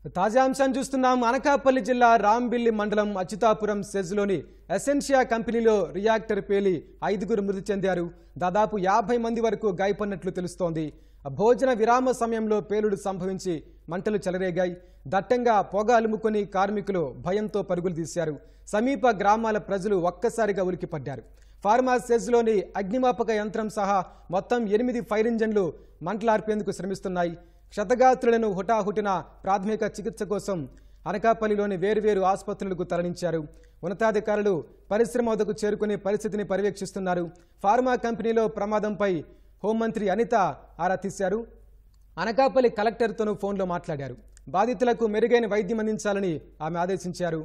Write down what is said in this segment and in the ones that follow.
తాజా అంశాన్ని చూస్తున్నాం అనకాపల్లి జిల్లా రాంబిల్లి మండలం అచ్యుతాపురం సెజ్లోని ఎసెన్షియా కంపెనీలో రియాక్టర్ పేలి ఐదుగురు మృతి చెందారు దాదాపు యాభై మంది వరకు గాయపడినట్లు తెలుస్తోంది భోజన విరామ సమయంలో పేలుడు సంభవించి మంటలు చెలరేగాయి దట్టంగా పొగ అలుముకొని కార్మికులు భయంతో పరుగులు తీశారు సమీప గ్రామాల ప్రజలు ఒక్కసారిగా ఉలికిపడ్డారు ఫార్మా సెజ్లోని అగ్నిమాపక యంత్రం సహా మొత్తం ఎనిమిది ఫైర్ ఇంజన్లు మంటలార్పేందుకు శ్రమిస్తున్నాయి క్షతగాత్రులను హుటాహుటిన ప్రాథమిక చికిత్స కోసం అనకాపల్లిలోని వేర్వేరు ఆసుపత్రులకు తరలించారు ఉన్నతాధికారులు పరిశ్రమ వద్దకు చేరుకుని పరిస్థితిని పర్యవేక్షిస్తున్నారు ఫార్మా కంపెనీలో ప్రమాదంపై హోంమంత్రి అనిత ఆరా తీశారు అనకాపల్లి కలెక్టర్తోనూ ఫోన్లో మాట్లాడారు బాధితులకు మెరుగైన వైద్యం అందించాలని ఆమె ఆదేశించారు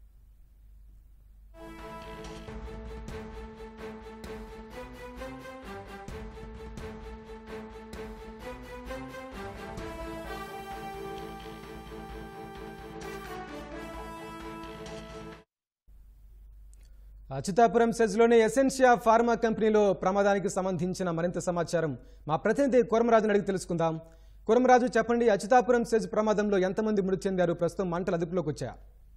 అచ్యుతాపురం సెజ్లోని ఎసెన్షియా ఫార్మా కంపెనీలో ప్రమాదానికి సంబంధించిన మరింత సమాచారం మా ప్రతినిధి కురమరాజుని అడిగి తెలుసుకుందాం కురమరాజు చెప్పండి అచ్యుతాపురం సెజ్ ప్రమాదంలో ఎంతమంది మృతి చెందారు ప్రస్తుతం మంటలు అదుపులోకి వచ్చాయా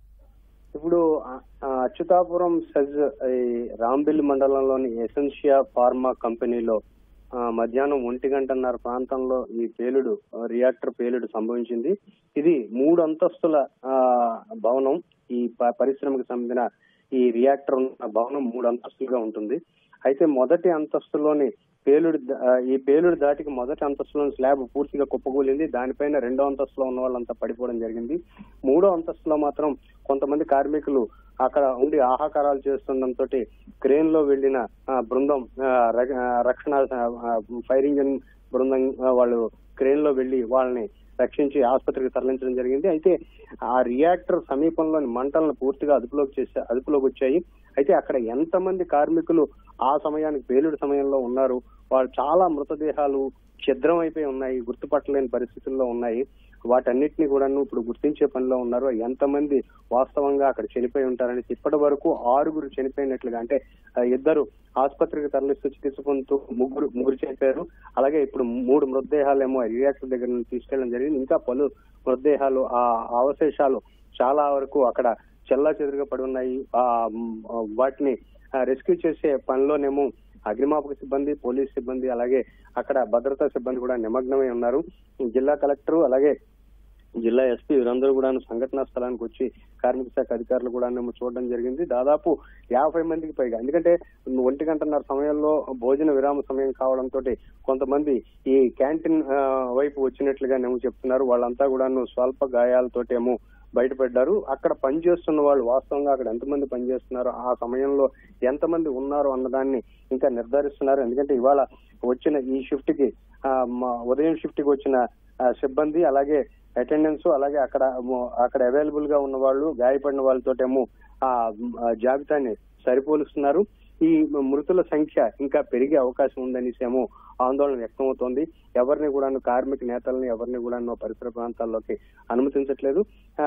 ఇప్పుడు ఆ, ఆ, అచ్యుతాపురం సెజ్ ఈ రాంబిల్ మండలంలోని ఎసెన్షియా ఫార్మా కంపెనీలో ఆ, మధ్యాహ్నం ఒంటి గంటన్నర ప్రాంతంలో ఈ పేలుడు ఆ, రియాక్టర్ పేలుడు సంభవించింది ఇది మూడు అంతస్తుల ఆ, భవనం ఈ ప- పరిశ్రమకు సంబంధించిన ఈ రియాక్టర్ ఉన్న భవనం మూడు అంతస్తులుగా ఉంటుంది అయితే మొదటి అంతస్తులోని పేలుడు ద- ఆ, ఈ పేలుడు దాటికి మొదటి అంతస్తులోని స్లాబ్ పూర్తిగా కుప్పకూలింది దానిపైన రెండో అంతస్తులో ఉన్న వాళ్ళంతా పడిపోవడం జరిగింది మూడో అంతస్తులో మాత్రం కొంతమంది కార్మికులు అక్కడ ఉండి ఆహాకారాలు చేస్తుండటంతో క్రేన్ లో వెళ్లిన ఆ, బృందం ఆ, ర- ఆ, రక్షణ ఆ, ఫైర్ ఇంజిన్ బృందం ఆ, వాళ్ళు క్రేన్ లో వెళ్లి వాళ్ళని రక్షించి ఆసుపత్రికి తరలించడం జరిగింది అయితే ఆ రియాక్టర్ సమీపంలోని మంటలను పూర్తిగా అదుపులోకి చేసే అదుపులోకి వచ్చాయి అయితే అక్కడ ఎంతమంది కార్మికులు ఆ సమయానికి పేలుడు సమయంలో ఉన్నారు వాళ్ళు చాలా మృతదేహాలు ఛిద్రం అయిపోయి ఉన్నాయి గుర్తుపట్టలేని పరిస్థితుల్లో ఉన్నాయి వాటన్నిటిని కూడా ఇప్పుడు గుర్తించే పనిలో ఉన్నారు ఎంతమంది వాస్తవంగా అక్కడ చనిపోయి ఉంటారని ఇప్పటి వరకు ఆరుగురు చనిపోయినట్లుగా అంటే ఆ, ఇద్దరు ఆసుపత్రికి తరలిస్తూ చికిత్స పొందుతూ ముగ్గురు ముగ్గురు చనిపోయారు అలాగే ఇప్పుడు మూడు మృతదేహాలేమో రియాక్టర్ దగ్గర నుంచి తీసుకెళ్ళడం జరిగింది ఇంకా పలు మృతదేహాలు ఆ అవశేషాలు చాలా వరకు అక్కడ చెల్లా చెదురుగా పడి ఉన్నాయి ఆ మ్, వాటిని రెస్క్యూ చేసే పనిలోనేమో అగ్నిమాపక సిబ్బంది పోలీస్ సిబ్బంది అలాగే అక్కడ భద్రతా సిబ్బంది కూడా నిమగ్నమై ఉన్నారు జిల్లా కలెక్టర్ అలాగే జిల్లా ఎస్పీ వీరందరూ కూడా సంఘటనా స్థలానికి వచ్చి కార్మిక శాఖ అధికారులు కూడా చూడడం జరిగింది దాదాపు యాభై మందికి పైగా ఎందుకంటే ఒంటి గంటన్నర సమయంలో భోజన విరామ సమయం కావడంతో కొంతమంది ఈ క్యాంటీన్ ఆ, వైపు వచ్చినట్లుగా ఏమో చెప్తున్నారు వాళ్ళంతా కూడా స్వల్ప గాయాలతోటేమో బయటపడ్డారు అక్కడ పనిచేస్తున్న వాళ్ళు వాస్తవంగా అక్కడ ఎంతమంది పనిచేస్తున్నారు ఆ సమయంలో ఎంతమంది ఉన్నారు అన్నదాన్ని ఇంకా నిర్ధారిస్తున్నారు ఎందుకంటే ఇవాళ వచ్చిన ఈ షిఫ్ట్ కి ఆ, మ- ఉదయం షిఫ్ట్ కి వచ్చిన ఆ, సిబ్బంది అలాగే అటెండెన్స్ అలాగే అక్కడ మ- అక్కడ అవైలబుల్ గా ఉన్న వాళ్ళు గాయపడిన వాళ్ళతోటేమో ఆ మ్, ఆ జాబితాని సరిపోలుస్తున్నారు ఈ మృతుల సంఖ్య ఇంకా పెరిగే అవకాశం ఉందనేసి ఏమో ఆందోళన వ్యక్తమవుతోంది ఎవరిని కూడా కార్మిక నేతల్ని ఎవరిని కూడా పరిసర ప్రాంతాల్లోకి అనుమతించట్లేదు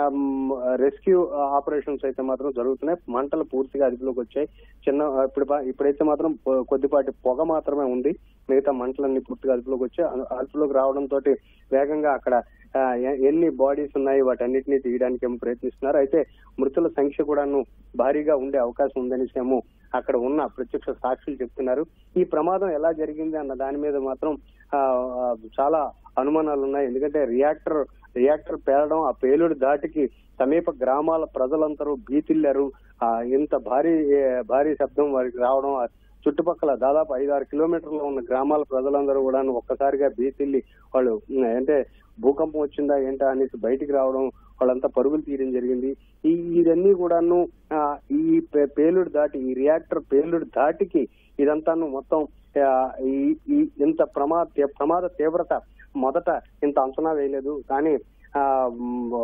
రెస్క్యూ ఆపరేషన్స్ అయితే మాత్రం జరుగుతున్నాయి మంటలు పూర్తిగా అదుపులోకి వచ్చాయి చిన్న ఇప్పుడు బా- ఇప్పుడైతే మాత్రం పొ- కొద్దిపాటి పొగ మాత్రమే ఉంది మిగతా మంటలన్నీ పూర్తిగా అదుపులోకి వచ్చాయి అదు- అదుపులోకి రావడం తోటి వేగంగా అక్కడ ఆ, ఎ- ఎన్ని బాడీస్ ఉన్నాయి వాటన్నిటిని తీయడానికి ఏమో ప్రయత్నిస్తున్నారు అయితే మృతుల సంఖ్య కూడాను భారీగా ఉండే అవకాశం ఉందనేసి ఏమో అక్కడ ఉన్న ప్రత్యక్ష సాక్షులు చెప్తున్నారు ఈ ప్రమాదం ఎలా జరిగింది అన్న దాని మీద మాత్రం ఆ, ఆ, చాలా అనుమానాలు ఉన్నాయి ఎందుకంటే రియాక్టర్ రియాక్టర్ పేలడం ఆ పేలుడు దాటికి సమీప గ్రామాల ప్రజలందరూ భీతిల్లారు ఆ, ఇంత భారీ ఏ, భారీ శబ్దం వారికి రావడం ఆ చుట్టుపక్కల దాదాపు ఐదు ఆరు కిలోమీటర్లు ఉన్న గ్రామాల ప్రజలందరూ కూడా ఒక్కసారిగా భీతిల్లి వాళ్ళు ఉమ్, అంటే భూకంపం వచ్చిందా ఏంటా అనేసి బయటికి రావడం వాళ్ళంతా పరుగులు తీయడం జరిగింది ఈ ఇదన్నీ కూడాను ఆ, ఈ పే- పేలుడు దాటి ఈ రియాక్టర్ పేలుడు దాటికి ఇదంతాను మొత్తం ఆ, ఈ ఈ ఇంత ప్రమాద ప్రమాద తీవ్రత మొదట ఇంత అంచనా వేయలేదు కానీ ఆ మ్,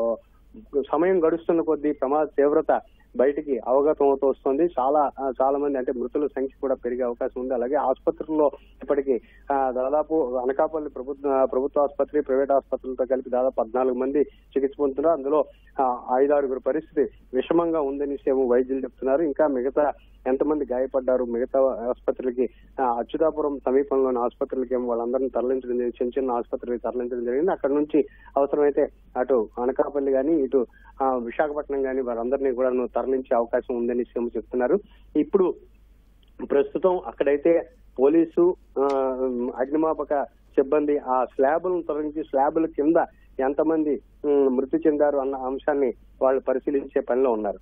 సమయం గడుస్తున్న కొద్దీ ప్రమాద తీవ్రత బయటికి అవగతం అవుతూ వస్తుంది చాలా ఆ, చాలా మంది అంటే మృతుల సంఖ్య కూడా పెరిగే అవకాశం ఉంది అలాగే ఆసుపత్రుల్లో ఇప్పటికి ఆ, దాదాపు అనకాపల్లి ప్రభుత్వ ప్రభుత్వ ఆసుపత్రి ప్రైవేట్ ఆసుపత్రులతో కలిపి దాదాపు పద్నాలుగు మంది చికిత్స పొందుతున్నారు అందులో ఆ, ఐదారుగురు పరిస్థితి విషమంగా ఉందని ఏమో వైద్యులు చెప్తున్నారు ఇంకా మిగతా ఎంతమంది గాయపడ్డారు మిగతా ఆసుపత్రికి ఆ, అచ్యుతాపురం సమీపంలోని ఆసుపత్రులకి ఏమో వాళ్ళందరినీ తరలించడం జరిగింది చిన్న చిన్న ఆసుపత్రికి తరలించడం జరిగింది అక్కడ నుంచి అవసరమైతే అటు అనకాపల్లి గాని ఇటు ఆ, విశాఖపట్నం గాని వారందరినీ కూడా తరలించే అవకాశం ఉందని సీఎం చెప్తున్నారు ఇప్పుడు ప్రస్తుతం అక్కడైతే పోలీసు ఆ, అగ్నిమాపక సిబ్బంది ఆ స్లాబులను తొలగించి స్లాబుల కింద ఎంతమంది ఉమ్, మృతి చెందారు అన్న అంశాన్ని వాళ్ళు పరిశీలించే పనిలో ఉన్నారు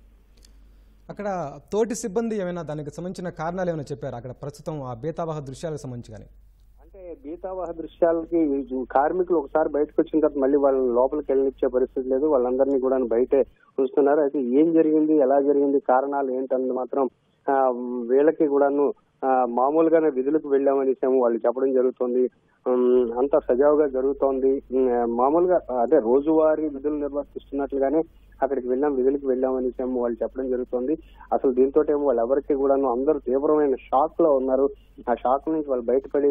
అక్కడ తోటి సిబ్బంది ఏమైనా దానికి సంబంధించిన కారణాలు ఏమైనా చెప్పారు అక్కడ ప్రస్తుతం ఆ బేతావాహ దృశ్యాలకు సంబంధించి కానీ అంటే బీతావాహ దృశ్యాలకి ఈ కార్మికులు ఒకసారి బయటకు వచ్చిన తర్వాత మళ్ళీ వాళ్ళని లోపలికి వెళ్ళనిచ్చే పరిస్థితి లేదు వాళ్ళందరినీ కూడా బయటే ఉంచుతున్నారు అయితే ఏం జరిగింది ఎలా జరిగింది కారణాలు ఏంటన్నది మాత్రం ఆ, వీళ్ళకి కూడాను ఆ, మామూలుగానే విధులకు వెళ్ళామనేసాము వాళ్ళు చెప్పడం జరుగుతుంది ఉమ్, అంతా సజావుగా జరుగుతోంది ఉమ్, మామూలుగా అదే రోజువారీ విధులు నిర్వర్తిస్తున్నట్లుగానే అక్కడికి వెళ్ళాం విధులకు వెళ్ళామనేసాము వాళ్ళు చెప్పడం జరుగుతుంది అసలు దీంతో ఏమో వాళ్ళు ఎవరికి కూడాను అందరూ తీవ్రమైన షాక్ లో ఉన్నారు ఆ షాక్ నుంచి వాళ్ళు బయటపడి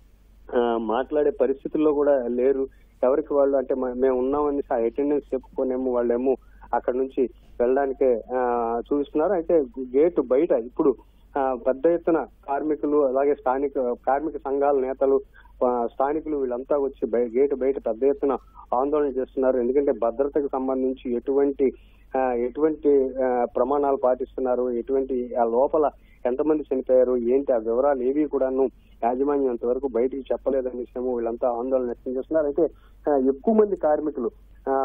ఆ, మాట్లాడే పరిస్థితుల్లో కూడా లేరు ఎవరికి వాళ్ళు అంటే మ- మేము ఉన్నామని ఆ అటెండెన్స్ చెప్పుకోనేమో వాళ్ళేమో అక్కడ నుంచి వెళ్ళడానికే ఆ, చూస్తున్నారు అయితే గేటు బయట ఇప్పుడు ఆ, పెద్ద ఎత్తున కార్మికులు అలాగే స్థానిక కార్మిక సంఘాల నేతలు ఆ, స్థానికులు వీళ్ళంతా వచ్చి బయ- గేటు బయట పెద్ద ఎత్తున ఆందోళన చేస్తున్నారు ఎందుకంటే భద్రతకు సంబంధించి ఎటువంటి ఆ, ఎటువంటి ఆ, ప్రమాణాలు పాటిస్తున్నారు ఎటువంటి ఆ లోపల ఎంతమంది చనిపోయారు ఏంటి ఆ వివరాలు ఏవి కూడాను యాజమాన్యం అంతవరకు బయటికి చెప్పలేదని విషయము వీళ్ళంతా ఆందోళన వ్యక్తం చేస్తున్నారు అయితే ఆ, ఎక్కువ మంది కార్మికులు ఆ,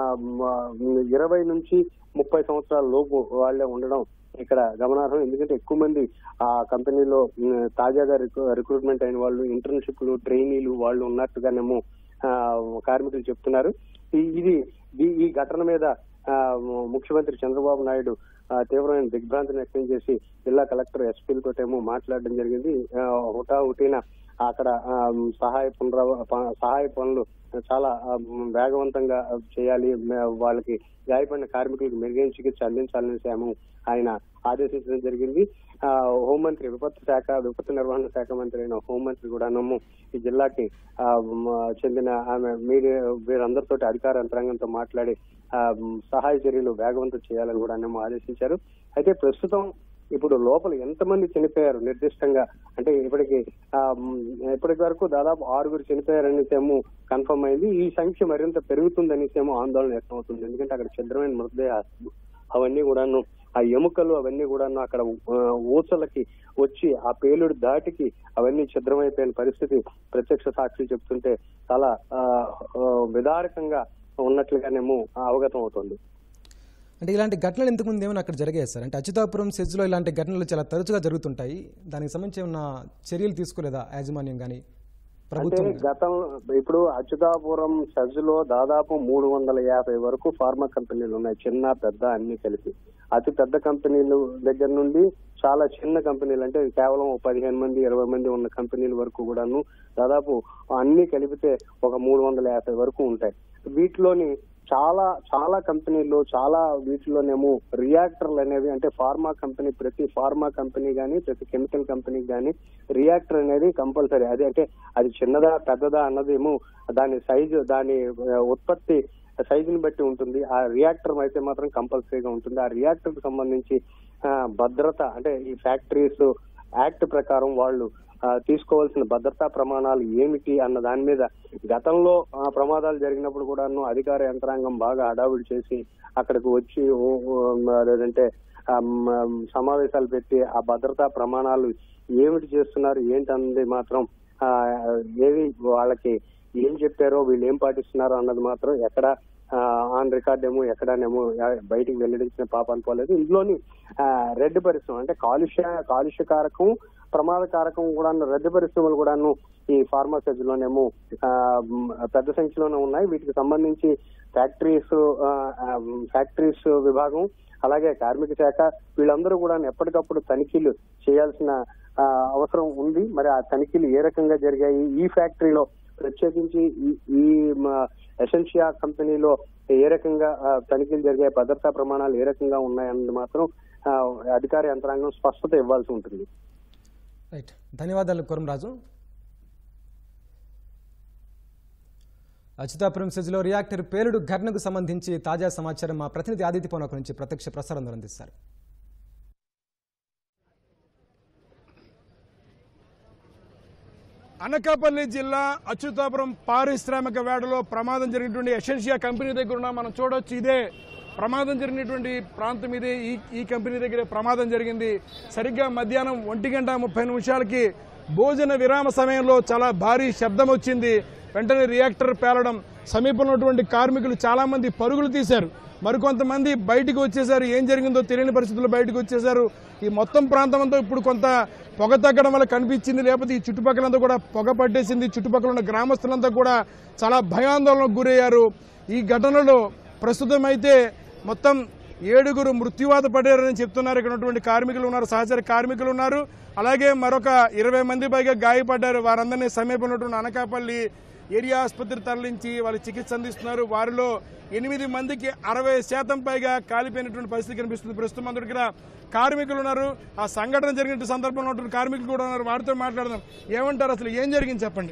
మ- ఇరవై నుంచి ముప్పై సంవత్సరాల లోపు వాళ్ళే ఉండడం ఇక్కడ గమనార్హం ఎందుకంటే ఎక్కువ మంది ఆ కంపెనీలో ఉమ్, తాజాగా రిక్రూ- రిక్రూట్మెంట్ అయిన వాళ్ళు ఇంటర్న్షిప్లు ట్రైనీలు వాళ్ళు ఉన్నట్టుగానేమో ఆ, కార్మికులు చెప్తున్నారు ఈ- ఇది ఈ- ఈ ఘటన మీద ఆ, ముఖ్యమంత్రి చంద్రబాబు నాయుడు ఆ, తీవ్రమైన దిగ్భ్రాంతిని వ్యక్తం చేసి జిల్లా కలెక్టర్ ఎస్పీలతో ఏమో మాట్లాడడం జరిగింది ఆ, హుటా హుటిన అక్కడ ఆ, సహాయ పునరావ ప- సహాయ పనులు చాలా ఆ, వేగవంతంగా చేయాలి మే- వాళ్ళకి గాయపడిన కార్మికులకు మెరుగైన చికిత్స అందించాలని ఏమో ఆయన ఆదేశించడం జరిగింది ఆ, హోంమంత్రి విపత్తు శాఖ విపత్తు నిర్వహణ శాఖ మంత్రి అయిన హోంమంత్రి కూడాను ఈ జిల్లాకి ఆ, మ, చెందిన ఆమె మీడియా వీరందరితో అధికార యంత్రాంగంతో మాట్లాడి ఆ, మ్, సహాయ చర్యలు వేగవంతం చేయాలని కూడా ఆయన ఆదేశించారు అయితే ప్రస్తుతం ఇప్పుడు లోపల ఎంతమంది చనిపోయారు నిర్దిష్టంగా అంటే ఇప్పటికి ఆ, మ్, ఇప్పటి వరకు దాదాపు ఆరుగురు చనిపోయారనేసేమో కన్ఫర్మ్ అయింది ఈ సంఖ్య మరింత పెరుగుతుందనేసేమో ఆందోళన వ్యక్తం అవుతుంది ఎందుకంటే అక్కడ ఛిద్రమైన మృతదేహాలు అవన్నీ కూడాను ఆ ఎముకలు అవన్నీ కూడాను అక్కడ ఆ, ఊచలకి వచ్చి ఆ పేలుడు దాటికి అవన్నీ ఛిద్రమైపోయిన పరిస్థితి ప్రత్యక్ష సాక్షులు చెప్తుంటే చాలా ఆ, ఆ, విదారకంగా ఉన్నట్లుగానేమో అవగతం అవుతుంది అంటే ఇలాంటి ఘటనలు ఇంతకు ముందు ఏమైనా అక్కడ జరిగాయి సార్ అంటే అచ్యుతాపురం సెజ్లో ఇలాంటి ఘటనలు చాలా తరచుగా జరుగుతుంటాయి దానికి సంబంధించి ఏమైనా చర్యలు తీసుకోలేదా యాజమాన్యం కానీ అంటే ప్రభుత్వం గతంలో ఇప్పుడు అచ్యుతాపురం సెజ్ లో దాదాపు మూడు వందల యాభై వరకు ఫార్మా కంపెనీలు ఉన్నాయి చిన్న పెద్ద అన్ని కలిపి అతి పెద్ద కంపెనీలు దగ్గర నుండి చాలా చిన్న కంపెనీలు అంటే కేవలం ఓ పదిహేను మంది ఇరవై మంది ఉన్న కంపెనీల వరకు కూడాను దాదాపు అన్ని కలిపితే ఒక మూడు వందల యాభై వరకు ఉంటాయి వీటిలోని చాలా చాలా కంపెనీలు చాలా వీటిలోనేమో రియాక్టర్లు అనేవి అంటే ఫార్మా కంపెనీ ప్రతి ఫార్మా కంపెనీ గానీ ప్రతి కెమికల్ కంపెనీ గానీ రియాక్టర్ అనేది కంపల్సరీ అది అంటే అది చిన్నదా పెద్దదా అన్నదేమో దాని సైజు దాని ఆ, ఉత్పత్తి సైజుని బట్టి ఉంటుంది ఆ రియాక్టర్ అయితే మాత్రం కంపల్సరీగా ఉంటుంది ఆ రియాక్టర్ కు సంబంధించి ఆ, భద్రత అంటే ఈ ఫ్యాక్టరీస్ యాక్ట్ ప్రకారం వాళ్ళు ఆ, తీసుకోవాల్సిన భద్రతా ప్రమాణాలు ఏమిటి అన్న దాని మీద గతంలో ఆ, ప్రమాదాలు జరిగినప్పుడు కూడాను అధికార యంత్రాంగం బాగా హడావుడి చేసి అక్కడికి వచ్చి ఓ- ఓ- లేదంటే ఆ, మ- సమావేశాలు పెట్టి ఆ భద్రతా ప్రమాణాలు ఏమిటి చేస్తున్నారు ఏంటన్నది మాత్రం ఆ, ఏవి వాళ్ళకి ఏం చెప్పారో వీళ్ళు ఏం పాటిస్తున్నారో అన్నది మాత్రం ఎక్కడ ఆన్ రికార్డ్ ఏమో ఎక్కడనేమో యా- బయటికి వెల్లడించిన పాపాన్ని పోలేదు ఇందులోని ఆ, రెడ్ పరిశ్రమ అంటే కాలుష్య కాలుష్య కారకం ప్రమాదకారకం కూడా రెడ్ పరిశ్రమలు కూడాను ఈ ఫార్మాసెజ్ లోనేమో ఆ, మ్, పెద్ద సంఖ్యలోనే ఉన్నాయి వీటికి సంబంధించి ఫ్యాక్టరీస్ ఆ, ఆ, ఫ్యాక్టరీస్ విభాగం అలాగే కార్మిక శాఖ వీళ్ళందరూ కూడా ఎప్పటికప్పుడు తనిఖీలు చేయాల్సిన ఆ, అవసరం ఉంది మరి ఆ తనిఖీలు ఏ రకంగా జరిగాయి ఈ ఫ్యాక్టరీలో ప్రత్యేకించి ఈ- ఈ ఎసెన్షియా కంపెనీలో ఏ రకంగా ఆ, తనిఖీలు జరిగాయి భద్రతా ప్రమాణాలు ఏ రకంగా ఉన్నాయన్నది మాత్రం ఆ, అధికార యంత్రాంగం స్పష్టత ఇవ్వాల్సి ఉంటుంది రైట్ ధన్యవాదాలు కురంరాజు అచ్యుతాపురం సెజ్లో రియాక్టర్ పేలుడు ఘటనకు సంబంధించి తాజా సమాచారం మా ప్రతినిధి ఆదిత్య పవన్ నుంచి ప్రత్యక్ష ప్రసారం అందిస్తారు అనకాపల్లి జిల్లా అచ్యుతాపురం పారిశ్రామిక వేడలో ప్రమాదం జరిగినటువంటి ఎసెన్షియా కంపెనీ దగ్గర ఉన్న మనం చూడొచ్చు ఇదే ప్రమాదం జరిగినటువంటి ప్రాంతం ఇదే ఈ ఈ కంపెనీ దగ్గర ప్రమాదం జరిగింది సరిగ్గా మధ్యాహ్నం ఒంటి గంట ముప్పై నిమిషాలకి భోజన విరామ సమయంలో చాలా భారీ శబ్దం వచ్చింది వెంటనే రియాక్టర్ పేలడం సమీపంలో ఉన్నటువంటి కార్మికులు చాలా మంది పరుగులు తీశారు మరికొంతమంది బయటికి వచ్చేసారు ఏం జరిగిందో తెలియని పరిస్థితుల్లో బయటకు వచ్చేసారు ఈ మొత్తం ప్రాంతం అంతా ఇప్పుడు కొంత పొగ తగ్గడం వల్ల కనిపించింది లేకపోతే ఈ చుట్టుపక్కలంతా కూడా పొగ పట్టేసింది చుట్టుపక్కల ఉన్న గ్రామస్తులంతా కూడా చాలా భయాందోళనకు గురయ్యారు ఈ ఘటనలో ప్రస్తుతం అయితే మొత్తం ఏడుగురు మృత్యువాత పడారని చెప్తున్నారు ఇక్కడ ఉన్నటువంటి కార్మికులు ఉన్నారు సహచర కార్మికులు ఉన్నారు అలాగే మరొక ఇరవై మంది పైగా గాయపడ్డారు వారందరినీ సమీపంలో ఉన్నటువంటి అనకాపల్లి ఏరియా ఆసుపత్రి తరలించి వాళ్ళు చికిత్స అందిస్తున్నారు వారిలో ఎనిమిది మందికి అరవై శాతం పైగా కాలిపోయినటువంటి పరిస్థితి కనిపిస్తుంది ప్రస్తుతం మన దగ్గర కార్మికులు ఉన్నారు ఆ సంఘటన జరిగిన సందర్భంలో ఉన్నటువంటి కార్మికులు కూడా ఉన్నారు వారితో మాట్లాడదాం ఏమంటారు అసలు ఏం జరిగింది చెప్పండి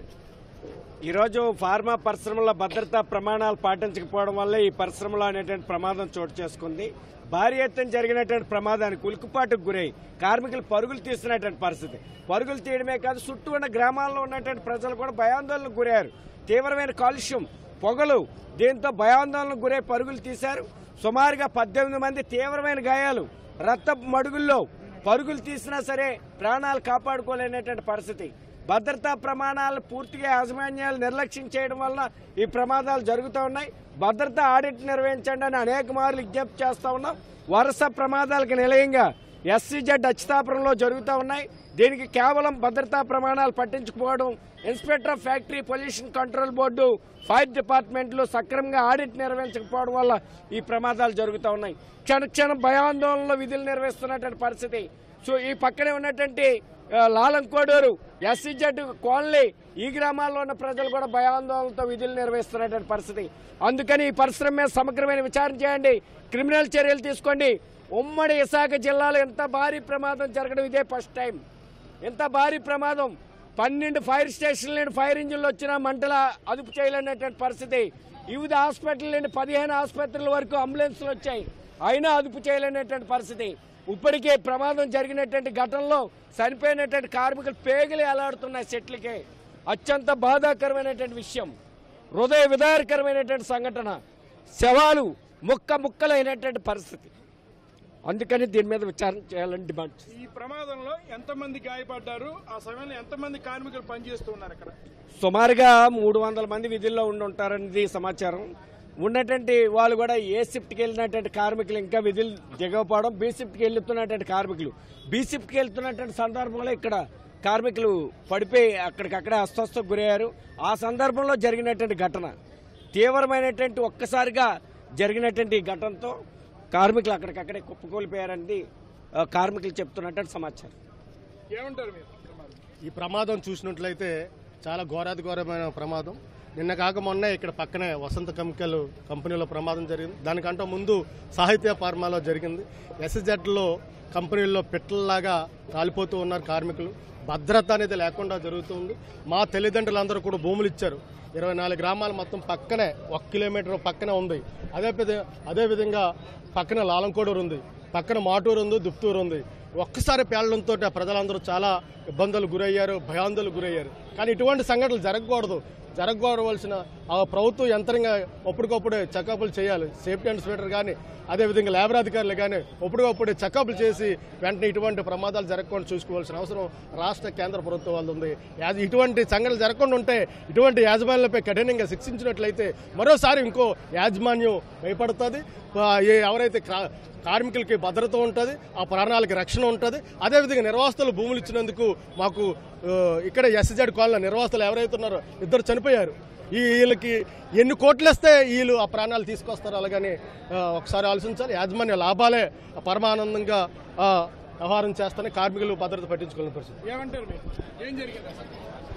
ఈరోజు ఫార్మా పరిశ్రమల భద్రతా ప్రమాణాలు పాటించకపోవడం వల్ల ఈ పరిశ్రమలో అనేటువంటి ప్రమాదం చోటు చేసుకుంది భారీ ఎత్తున జరిగినటువంటి ప్రమాదానికి ఉలికిపాటుకు గురై కార్మికులు పరుగులు తీస్తున్నటువంటి పరిస్థితి పరుగులు తీయడమే కాదు చుట్టూ ఉన్న గ్రామాల్లో ఉన్నటువంటి ప్రజలు కూడా భయాందోళనకు గురయ్యారు తీవ్రమైన కాలుష్యం పొగలు దీంతో భయాందోళనకు గురై పరుగులు తీశారు సుమారుగా పద్దెనిమిది మంది తీవ్రమైన గాయాలు రక్తపు మడుగుల్లో పరుగులు తీసినా సరే ప్రాణాలు కాపాడుకోలేనటువంటి పరిస్థితి భద్రతా ప్రమాణాలు పూర్తిగా యాజమాన్యాలు నిర్లక్ష్యం చేయడం వలన ఈ ప్రమాదాలు జరుగుతూ ఉన్నాయి భద్రతా ఆడిట్ నిర్వహించండి అని అనేక మార్లు విజ్ఞప్తి చేస్తూ ఉన్నాం వరుస ప్రమాదాలకు నిలయంగా ఎస్సీజెడ్ అచ్చితాపురంలో జరుగుతూ ఉన్నాయి దీనికి కేవలం భద్రతా ప్రమాణాలు పట్టించుకోవడం inspector of factory pollution control board fire డిపార్ట్మెంట్లు సక్రమంగా ఆడిట్ నిర్వహించకపోవడం వల్ల ఈ ప్రమాదాలు జరుగుతూ ఉన్నాయి క్షణ క్షణం భయాందోళనలో విధులు నిర్వహిస్తున్నటువంటి పరిస్థితి సో ఈ పక్కనే ఉన్నటువంటి ఆ, లాలంకోడూరు ఎస్సీజెడ్ కోన్లీ ఈ గ్రామాల్లో ఉన్న ప్రజలు కూడా భయాందోళనతో విధులు నిర్వహిస్తున్నటువంటి పరిస్థితి అందుకని ఈ పరిశ్రమ మీద సమగ్రమైన విచారణ చేయండి క్రిమినల్ చర్యలు తీసుకోండి ఉమ్మడి విశాఖ జిల్లాలో ఎంత భారీ ప్రమాదం జరగడం ఇదే ఫస్ట్ టైం ఎంత భారీ ప్రమాదం పన్నెండు ఫైర్ స్టేషన్ల నుండి ఫైర్ ఇంజిన్లు వచ్చిన మంటల అదుపు చేయలేనటువంటి పరిస్థితి వివిధ హాస్పిటల్ నుండి పదిహేను ఆసుపత్రుల వరకు అంబులెన్స్లు వచ్చాయి అయినా అదుపు చేయలేనటువంటి పరిస్థితి ఇప్పటికే ప్రమాదం జరిగినటువంటి ఘటనలో చనిపోయినటువంటి కార్మికులు పేగలి ఎలాడుతున్నాయి చెట్లకే అత్యంత బాధాకరమైనటువంటి విషయం హృదయ విదారకరమైనటువంటి సంఘటన శవాలు ముక్క ముక్కలైనటువంటి పరిస్థితి అందుకని దీని మీద విచారణ చేయాలని డిమాండ్ చేస్తున్నాం. ఈ ప్రమాదంలో ఎంతమంది గాయపడ్డారు ఆ సమయంలో ఎంతమంది కార్మికులు పనిచేస్తూ ఉన్నారు అక్కడ సుమారుగా మూడు వందల మంది విధుల్లో ఉండి ఉంటారనేది సమాచారం ఉన్నటువంటి వాళ్ళు కూడా ఏ షిఫ్ట్కి వెళ్ళినటువంటి కార్మికులు ఇంకా విధులు దిగకపోవడం బి షిఫ్ట్కి వెళ్తున్నటువంటి కార్మికులు బి షిఫ్ట్కి వెళ్తున్నటువంటి సందర్భంలో ఇక్కడ కార్మికులు పడిపోయి అక్కడికక్కడే అస్వస్థకు గురయ్యారు ఆ సందర్భంలో జరిగినటువంటి ఘటన తీవ్రమైనటువంటి ఒక్కసారిగా జరిగినటువంటి ఈ ఘటనతో కార్మికులు అక్కడికక్కడే కుప్పకూలిపోయారనేది ఆ, కార్మికులు చెప్తున్నటువంటి సమాచారం ఏమంటారు మీరు ఈ ప్రమాదం చూసినట్లయితే చాలా ఘోరాతి ఘోరమైన ప్రమాదం నిన్న కాక మొన్న ఇక్కడ పక్కనే వసంత కెమికల్ కంపెనీలో ప్రమాదం జరిగింది దానికంటే ముందు సాహిత్య ఫార్మాలో జరిగింది ఎస్ఎజెడ్లో కంపెనీల్లో పిట్టల్లాగా కాలిపోతూ ఉన్నారు కార్మికులు భద్రత అనేది లేకుండా జరుగుతుంది మా తల్లిదండ్రులందరూ కూడా భూములు ఇచ్చారు ఇరవై నాలుగు గ్రామాలు మొత్తం పక్కనే ఒక కిలోమీటర్ పక్కనే ఉంది అదే పెద్ద- అదే విధంగా పక్కన లాలంకోడూరు ఉంది పక్కన మాటూరు ఉంది దుప్తూరు ఉంది ఒక్కసారి పేలడంతో ప్రజలందరూ చాలా ఇబ్బందులు గురయ్యారు భయాందోళనకు గురయ్యారు కానీ ఇటువంటి సంఘటనలు జరగకూడదు జరగకూడవలసిన ఆ ప్రభుత్వం యంత్రంగా అప్పటికప్పుడే చెకప్లు చేయాలి సేఫ్టీ ఇన్స్పెక్టర్ కానీ అదేవిధంగా లేబర్ అధికారులు కానీ అప్పటికప్పుడే చెకప్లు చేసి వెంటనే ఇటువంటి ప్రమాదాలు జరగకుండా చూసుకోవాల్సిన అవసరం రాష్ట్ర కేంద్ర ప్రభుత్వం వాళ్ళు ఉంది యాజ- ఇటువంటి సంఘటనలు జరగకుండా ఉంటే ఇటువంటి యాజమాన్యాలపై కఠినంగా శిక్షించినట్లయితే మరోసారి ఇంకో యాజమాన్యం భయపడుతుంది ఆ, ఏ- ఎవరైతే క్రా- కార్మికులకి భద్రత ఉంటుంది ఆ ప్రాణాలకి రక్షణ ఉంటుంది అదేవిధంగా నిర్వాసితులు భూములు ఇచ్చినందుకు మాకు ఆ, ఇక్కడ ఎస్జెడ్ కాలనీ నిర్వాసితులు ఎవరైతే ఉన్నారో ఇద్దరు చనిపోయారు ఈ వీళ్ళకి ఎన్ని కోట్లు ఇస్తే వీళ్ళు ఆ ప్రాణాలు తీసుకొస్తారు అలాగని ఆ, ఒకసారి ఆలోచించాలి యాజమాన్య లాభాలే పరమానందంగా ఆ, వ్యవహారం చేస్తానే కార్మికులు భద్రత పట్టించుకోలేని పరిస్థితి ఏమంటారు మీరు ఏం జరిగింది అసలు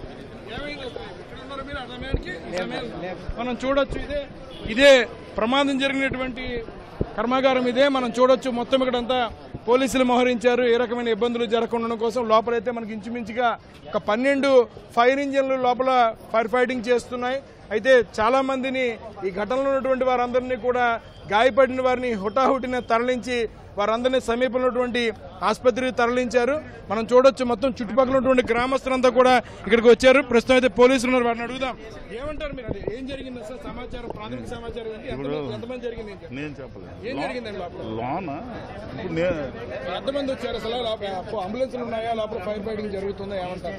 ఏమైంది అసలు ఇక్కడ ఉన్నారు మీరు ఆ సమయానికి ఈ సమయానికి మనం చూడొచ్చు ఇదే ఇదే ప్రమాదం జరిగినటువంటి కర్మాగారం ఇదే మనం చూడొచ్చు మొత్తం ఇక్కడంతా పోలీసులు మోహరించారు ఏ రకమైన ఇబ్బందులు జరగకుండా కోసం లోపలైతే మనకి ఇంచుమించుగా ఒక పన్నెండు ఫైర్ ఇంజన్లు లోపల ఫైర్ ఫైటింగ్ చేస్తున్నాయి అయితే చాలా మందిని ఈ ఘటనలో ఉన్నటువంటి వారందరినీ కూడా గాయపడిన వారిని హుటాహుటిన తరలించి వారందరినీ సమీపంలో ఉన్నటువంటి ఆసుపత్రికి తరలించారు మనం చూడొచ్చు మొత్తం చుట్టుపక్కల ఉన్నటువంటి గ్రామస్తులంతా కూడా ఇక్కడికి వచ్చారు ప్రస్తుతం అయితే పోలీసులు ఉన్నారు వారిని అడుగుదాం ఏమంటారు మీరు అది ఏం జరిగింది అసలు సమాచారం ప్రాథమిక సమాచారం ఏంటి ఎంతమంది- ఎంతమంది జరిగింది ఏంటి? నేను చెప్పలేదు ఏం జరిగిందండి లోపల లోన ఇప్పుడు నేను ఎంతమంది వచ్చారు అసలు లోపల అంబులెన్స్లు ఉన్నాయా లోపల ఫైర్ ఫైటింగ్ జరుగుతుందా ఏమంటారు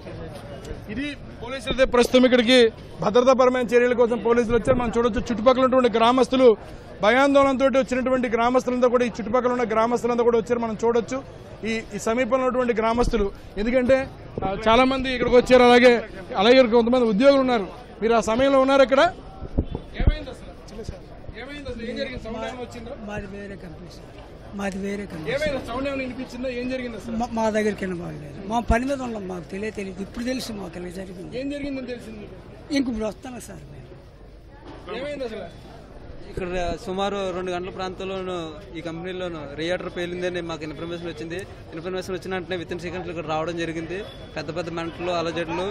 ఇది పోలీసులు అయితే ప్రస్తుతం ఇక్కడికి భద్రతాపరమైన చర్యల కోసం పోలీసులు వచ్చారు మనం చూడొచ్చు చుట్టుపక్కల ఉన్నటువంటి గ్రామస్తులు భయాందోళనతో వచ్చినటువంటి గ్రామస్తులంతా కూడా ఈ చుట్టుపక్కల ఉన్న గ్రామస్తులంతా కూడా వచ్చారు మనం చూడొచ్చు ఈ ఈ సమీపంలో ఉన్నటువంటి గ్రామస్తులు ఎందుకంటే ఆ, చాలా మంది ఇక్కడికి వచ్చారు అలాగే అలాగే కొంతమంది ఉద్యోగులు ఉన్నారు మీరు ఆ సమయంలో ఉన్నారు ఇక్కడ ఏమైంది అసలు ఏమైంది అసలు ఏం జరిగింది సౌండ్ ఏమైనా వచ్చిందా మాది వేరే కంపెనీ సార్ మాది వేరే కంపెనీ ఏమైనా సౌండ్ ఏమైనా వినిపించిందా ఏం జరిగింది అసలు మా- మా దగ్గరికి వినబాగలేదు మా పని మీద ఉన్నాం మాకు తెలియ తెలియదు ఇప్పుడు తెలుసు మాకు ఇలా జరిగింది ఏం జరిగిందని తెలిసింది మీకు? ఇంక ఇప్పుడు వస్తాను సార్ మేము ఏమైంది అసలు ఇక్కడ సుమారు రెండు గంటల ప్రాంతంలోను ఈ కంపెనీలోను రియాక్టర్ పేలిందని మాకు ఇన్ఫర్మేషన్ వచ్చింది ఇన్ఫర్మేషన్ వచ్చిన వెంటనే విత్ ఇన్ సెకండ్స్ ఇక్కడ రావడం జరిగింది పెద్ద పెద్ద మంటలు అలజడులు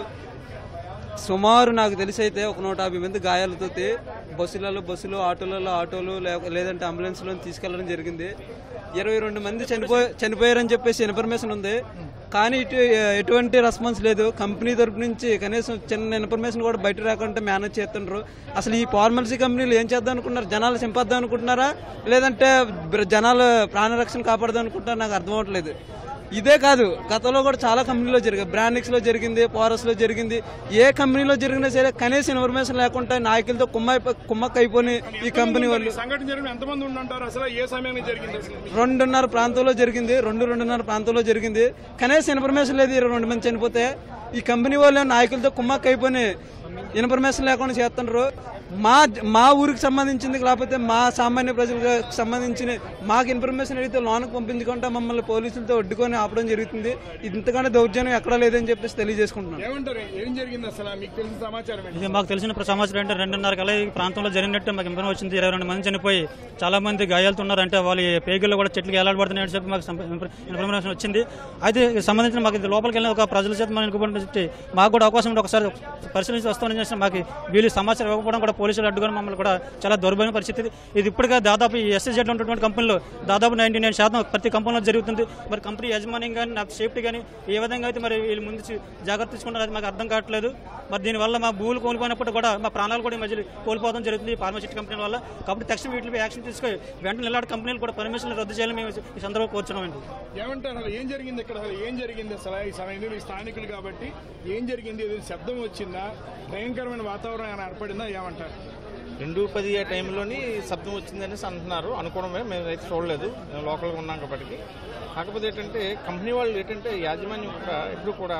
సుమారు నాకు తెలిసి అయితే ఒక నూట యాభై మంది గాయాలతో బస్సులలో బస్సులు ఆటోలలో ఆటోలు లే- లేదంటే అంబులెన్స్లో తీసుకెళ్లడం జరిగింది ఇరవై రెండు మంది చనిపోయి చనిపోయారని చెప్పేసి ఇన్ఫర్మేషన్ ఉంది కానీ ఇటు ఎటువంటి రెస్పాన్స్ లేదు కంపెనీ తరపు నుంచి కనీసం చిన్న ఇన్ఫర్మేషన్ కూడా బయట రాకుండా మేనేజ్ చేస్తుండ్రు అసలు ఈ ఫార్మల్సీ కంపెనీలు ఏం చేద్దాం అనుకుంటున్నారు జనాలు సింపద్దాం అనుకుంటున్నారా లేదంటే బ్ర- జనాలు ప్రాణరక్షణ కాపాడదాం అనుకుంటున్నారా నాకు అర్థం అవ్వట్లేదు ఇదే కాదు గతంలో కూడా చాలా కంపెనీలో జరిగాయి బ్రాండిక్స్ లో జరిగింది పోరస్ లో జరిగింది ఏ కంపెనీలో జరిగినా సరే కనీసం ఇన్ఫర్మేషన్ లేకుండా నాయకులతో కుమ్మ కుమ్మక్క అయిపోయి ఈ కంపెనీ వాళ్ళు ఈ సంఘటన జరిగిన ఎంతమంది ఉండంటారు అసలు ఏ సమయానికి జరిగింది అసలు రెండున్నర ప్రాంతంలో జరిగింది రెండు రెండున్నర ప్రాంతంలో జరిగింది కనీసం ఇన్ఫర్మేషన్ లేదు ఇరవై రెండు మంది చనిపోతే ఈ కంపెనీ వాళ్ళు నాయకులతో కుమ్మక్క అయిపోయి ఇన్ఫర్మేషన్ లేకుండా చేస్తున్నారు మా మా ఊరికి సంబంధించింది లేకపోతే మా సామాన్య ప్రజలకు సంబంధించిన మాకు ఇన్ఫర్మేషన్ అడిగితే లోనకు పంపించకుండా మమ్మల్ని పోలీసులతో అడ్డుకొని ఆపడం జరుగుతుంది ఇది ఇంతకంటే దౌర్జన్యం ఎక్కడా లేదని చెప్పేసి తెలియజేసుకుంటున్నాను ఏమంటారు ఏం జరిగింది అసలు మీకు తెలిసిన సమాచారం ఏంటి? ఇది మాకు తెలిసిన ప్ర- సమాచారం అంటే రెండున్నర కల ఈ ప్రాంతంలో జరిగినట్టు మాకు ఇన్ఫర్మేషన్ వచ్చింది ఇరవై రెండు మంది చనిపోయి చాలా మంది గాయాలతో ఉన్నారు అంటే వాళ్ళ పేగుల్లో కూడా చెట్లకి ఎలాడబడుతున్నాయని చెప్పి మాకు సంప- ఇన్ఫర్- ఇన్ఫర్మేషన్ వచ్చింది అయితే ఇది సంబంధించిన మాకు ఇది లోపలికి వెళ్ళిన ఒక ప్రజల చేత మనం ఇన్ఫర్మేషన్ చెప్పి మాకు కూడా అవకాశం ఉంటే ఒకసారి పరిశీలించి వస్తామని చేసిన మాకు వీళ్ళు సమాచారం ఇవ్వకపోవడం కూడా పోలీసులు అడ్డుకొని మమ్మల్ని కూడా చాలా దౌర్భాగ్య పరిస్థితి ఇది ఇప్పటికే దాదాపు ఈ ఎస్ఎస్జెడ్ ఉన్నటువంటి కంపెనీలో దాదాపు నైన్టీ నైన్ శాతం ప్రతి కంపెనీలో జరుగుతుంది మరి కంపెనీ యాజమాన్యం కానీ నాకు సేఫ్టీ కానీ ఏ విధంగా అయితే మరి వీళ్ళు ముందు చే- జాగ్రత్త తీసుకుంటారు అది మాకు అర్థం కావట్లేదు మరి దీనివల్ల మా భూములు కోల్పోయినప్పుడు కూడా మా ప్రాణాలు కూడా ఈ మధ్యలో కోల్పోవడం జరుగుతుంది ఈ ఫార్మసిటీ కంపెనీ వల్ల కాబట్టి తక్షణం వీటిపై యాక్షన్ తీసుకొని వెంటనే ఇలాంటి కంపెనీలు కూడా పర్మిషన్ రద్దు చేయాలని మేము ఈ సందర్భంగా కోరుచున్నామండి ఏమంటారు అసలు ఏం జరిగింది ఇక్కడ అసలు ఏం జరిగింది అసలు ఈ సమయంలో ఈ స్థానికులు కాబట్టి ఏం జరిగింది ఏదైనా శబ్దం వచ్చిందా భయంకరమైన వాతావరణం ఏమైనా ఏర్పడిందా ఏమంటారు రెండు పది ఆ టైంలోని శబ్దం వచ్చిందనేసి అంటున్నారు అనుకోవడమే మేము అయితే చూడలేదు మేము లోకల్గా ఉన్నాం కాబట్టి కాకపోతే ఏంటంటే కంపెనీ వాళ్ళు ఏంటంటే యాజమాన్యం కూడా ఎప్పుడు కూడా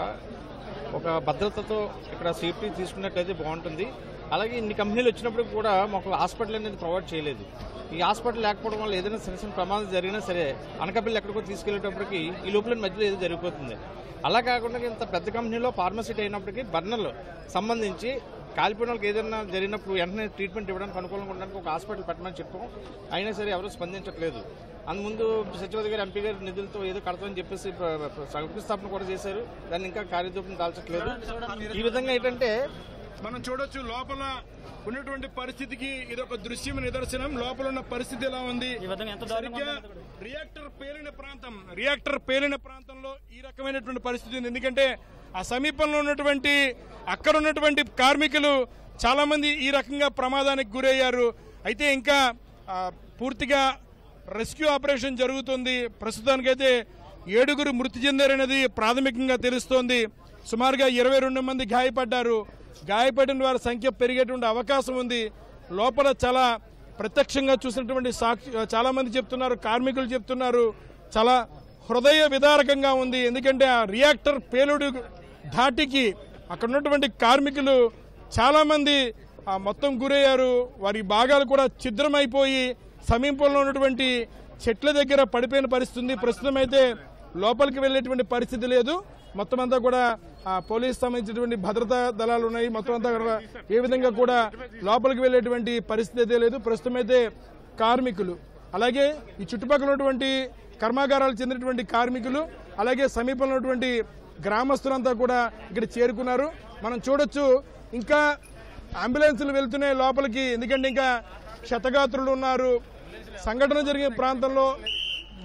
ఒక భద్రతతో ఇక్కడ సేఫ్టీ తీసుకున్నట్లయితే బాగుంటుంది అలాగే ఇన్ని కంపెనీలు వచ్చినప్పుడు కూడా మాకు హాస్పిటల్ అనేది ప్రొవైడ్ చేయలేదు ఈ హాస్పిటల్ లేకపోవడం వల్ల ఏదైనా చిన్న చిన్న ప్రమాదం జరిగినా సరే అనకాపల్లి ఎక్కడికో తీసుకెళ్లేటప్పటికి ఈ లోపల మధ్యలో ఏదో జరిగిపోతుంది అలా కాకుండా ఇంత పెద్ద కంపెనీలో ఫార్మసిటీ అయినప్పటికీ బర్నర్లు సంబంధించి కాలిపోయిన వాళ్ళకి ఏదైనా జరిగినప్పుడు వెంటనే ట్రీట్మెంట్ ఇవ్వడానికి అనుకూలంగా ఉండడానికి ఒక హాస్పిటల్ పెట్టమని చెప్పాం అయినా సరే ఎవరు స్పందించట్లేదు అందుముందు సచివతి గారు ఎంపీ గారి నిధులతో ఏదో కడతామని చెప్పేసి ప్ర- ప్ర- శంకుస్థాపన కూడా చేశారు దాన్ని ఇంకా కార్యరూపం దాల్చట్లేదు ఈ విధంగా ఏంటంటే మనం చూడొచ్చు లోపల ఉన్నటువంటి పరిస్థితికి ఇది ఒక దృశ్యం నిదర్శనం లోపల ఉన్న పరిస్థితి ఎలా ఉంది ఈ విధంగా ఎంత దారుణంగా సరిగ్గా రియాక్టర్ పేలిన ప్రాంతం రియాక్టర్ పేలిన ప్రాంతంలో ఈ రకమైనటువంటి పరిస్థితి ఉంది ఎందుకంటే ఆ సమీపంలో ఉన్నటువంటి అక్కడ ఉన్నటువంటి కార్మికులు చాలా మంది ఈ రకంగా ప్రమాదానికి గురయ్యారు అయితే ఇంకా ఆ, పూర్తిగా రెస్క్యూ ఆపరేషన్ జరుగుతుంది ప్రస్తుతానికైతే ఏడుగురు మృతి చెందారనేది ప్రాథమికంగా తెలుస్తోంది సుమారుగా ఇరవై రెండు మంది గాయపడ్డారు గాయపడిన వారి సంఖ్య పెరిగేటువంటి అవకాశం ఉంది లోపల చాలా ప్రత్యక్షంగా చూసినటువంటి సాక్షి చాలా మంది చెప్తున్నారు కార్మికులు చెప్తున్నారు చాలా హృదయ విదారకంగా ఉంది ఎందుకంటే ఆ రియాక్టర్ పేలుడు ధాటికి అక్కడ ఉన్నటువంటి కార్మికులు చాలా మంది ఆ మొత్తం గురయ్యారు వారి భాగాలు కూడా ఛిద్రమైపోయి సమీపంలో ఉన్నటువంటి చెట్ల దగ్గర పడిపోయిన పరిస్థితి ఉంది ప్రస్తుతం అయితే లోపలికి వెళ్ళేటువంటి పరిస్థితి లేదు మొత్తం అంతా కూడా ఆ పోలీస్ సంబంధించినటువంటి భద్రతా దళాలు ఉన్నాయి మొత్తం అంతా కూడా ఏ విధంగా కూడా లోపలికి వెళ్ళేటువంటి పరిస్థితి అయితే లేదు ప్రస్తుతం అయితే కార్మికులు అలాగే ఈ చుట్టుపక్కల ఉన్నటువంటి కర్మాగారాలకు చెందినటువంటి కార్మికులు అలాగే సమీపంలో ఉన్నటువంటి గ్రామస్తులంతా కూడా ఇక్కడ చేరుకున్నారు మనం చూడొచ్చు ఇంకా అంబులెన్సులు వెళ్తున్నాయి లోపలికి ఎందుకంటే ఇంకా క్షతగాత్రులు ఉన్నారు సంఘటన జరిగిన ప్రాంతంలో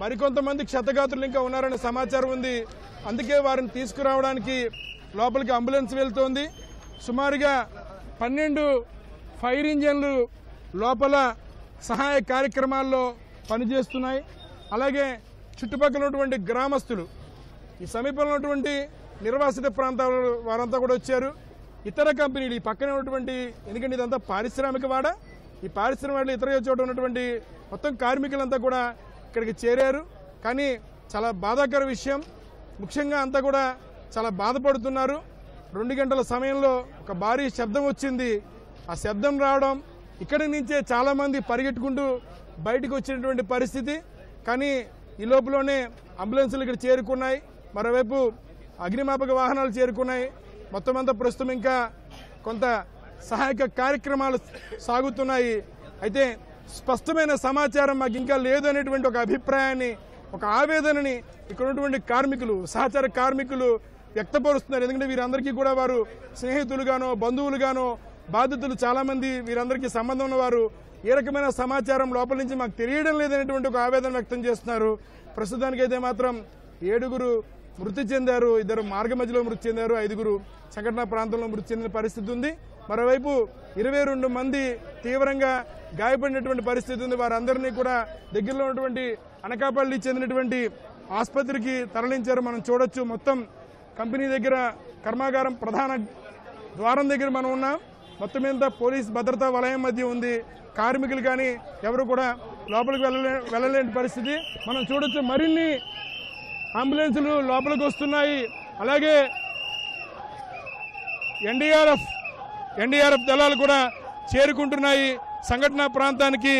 మరికొంతమంది క్షతగాత్రులు ఇంకా ఉన్నారనే సమాచారం ఉంది అందుకే వారిని తీసుకురావడానికి లోపలికి అంబులెన్స్ వెళ్తోంది సుమారుగా పన్నెండు ఫైర్ ఇంజన్లు లోపల సహాయ కార్యక్రమాల్లో పనిచేస్తున్నాయి అలాగే చుట్టుపక్కల ఉన్నటువంటి గ్రామస్తులు ఈ సమీపంలో ఉన్నటువంటి నిర్వాసిత ప్రాంతాల వారంతా కూడా వచ్చారు ఇతర కంపెనీలు ఈ పక్కనే ఉన్నటువంటి ఎందుకంటే ఇదంతా పారిశ్రామిక వాడ ఈ పారిశ్రామిక ఇతర చోట ఉన్నటువంటి మొత్తం కార్మికులంతా కూడా ఇక్కడికి చేరారు కానీ చాలా బాధాకర విషయం ముఖ్యంగా అంతా కూడా చాలా బాధపడుతున్నారు రెండు గంటల సమయంలో ఒక భారీ శబ్దం వచ్చింది ఆ శబ్దం రావడం ఇక్కడి నుంచే చాలామంది పరిగెట్టుకుంటూ బయటకు వచ్చినటువంటి పరిస్థితి కానీ ఈ లోపలనే అంబులెన్సులు ఇక్కడ చేరుకున్నాయి మరోవైపు అగ్నిమాపక వాహనాలు చేరుకున్నాయి మొత్తం అంతా ప్రస్తుతం ఇంకా కొంత సహాయక కార్యక్రమాలు సాగుతున్నాయి అయితే స్పష్టమైన సమాచారం మాకు ఇంకా లేదు అనేటువంటి ఒక అభిప్రాయాన్ని ఒక ఆవేదనని ఇక్కడ ఉన్నటువంటి కార్మికులు సహచర కార్మికులు వ్యక్తపరుస్తున్నారు ఎందుకంటే వీరందరికీ కూడా వారు స్నేహితులుగానో బంధువులుగానో బాధితులు చాలా మంది వీరందరికీ సంబంధం ఉన్నవారు ఏ రకమైన సమాచారం లోపల నుంచి మాకు తెలియడం లేదనేటువంటి ఒక ఆవేదన వ్యక్తం చేస్తున్నారు ప్రస్తుతానికైతే మాత్రం ఏడుగురు మృతి చెందారు ఇద్దరు మార్గ మధ్యలో మృతి చెందారు ఐదుగురు సంఘటన ప్రాంతంలో మృతి చెందిన పరిస్థితి ఉంది మరోవైపు ఇరవై రెండు మంది తీవ్రంగా గాయపడినటువంటి పరిస్థితి ఉంది వారందరినీ కూడా దగ్గరలో ఉన్నటువంటి అనకాపల్లి చెందినటువంటి ఆసుపత్రికి తరలించారు మనం చూడొచ్చు మొత్తం కంపెనీ దగ్గర కర్మాగారం ప్రధాన ద్వారం దగ్గర మనం ఉన్నాం మొత్తం మీద పోలీస్ భద్రతా వలయం మధ్య ఉంది కార్మికులు కానీ ఎవరు కూడా లోపలికి వెళ్ళలే వెళ్ళలేని పరిస్థితి మనం చూడొచ్చు మరిన్ని అంబులెన్సులు లోపలికి వస్తున్నాయి అలాగే ఎన్డీఆర్ఎఫ్ ఎన్డీఆర్ఎఫ్ దళాలు కూడా చేరుకుంటున్నాయి సంఘటనా ప్రాంతానికి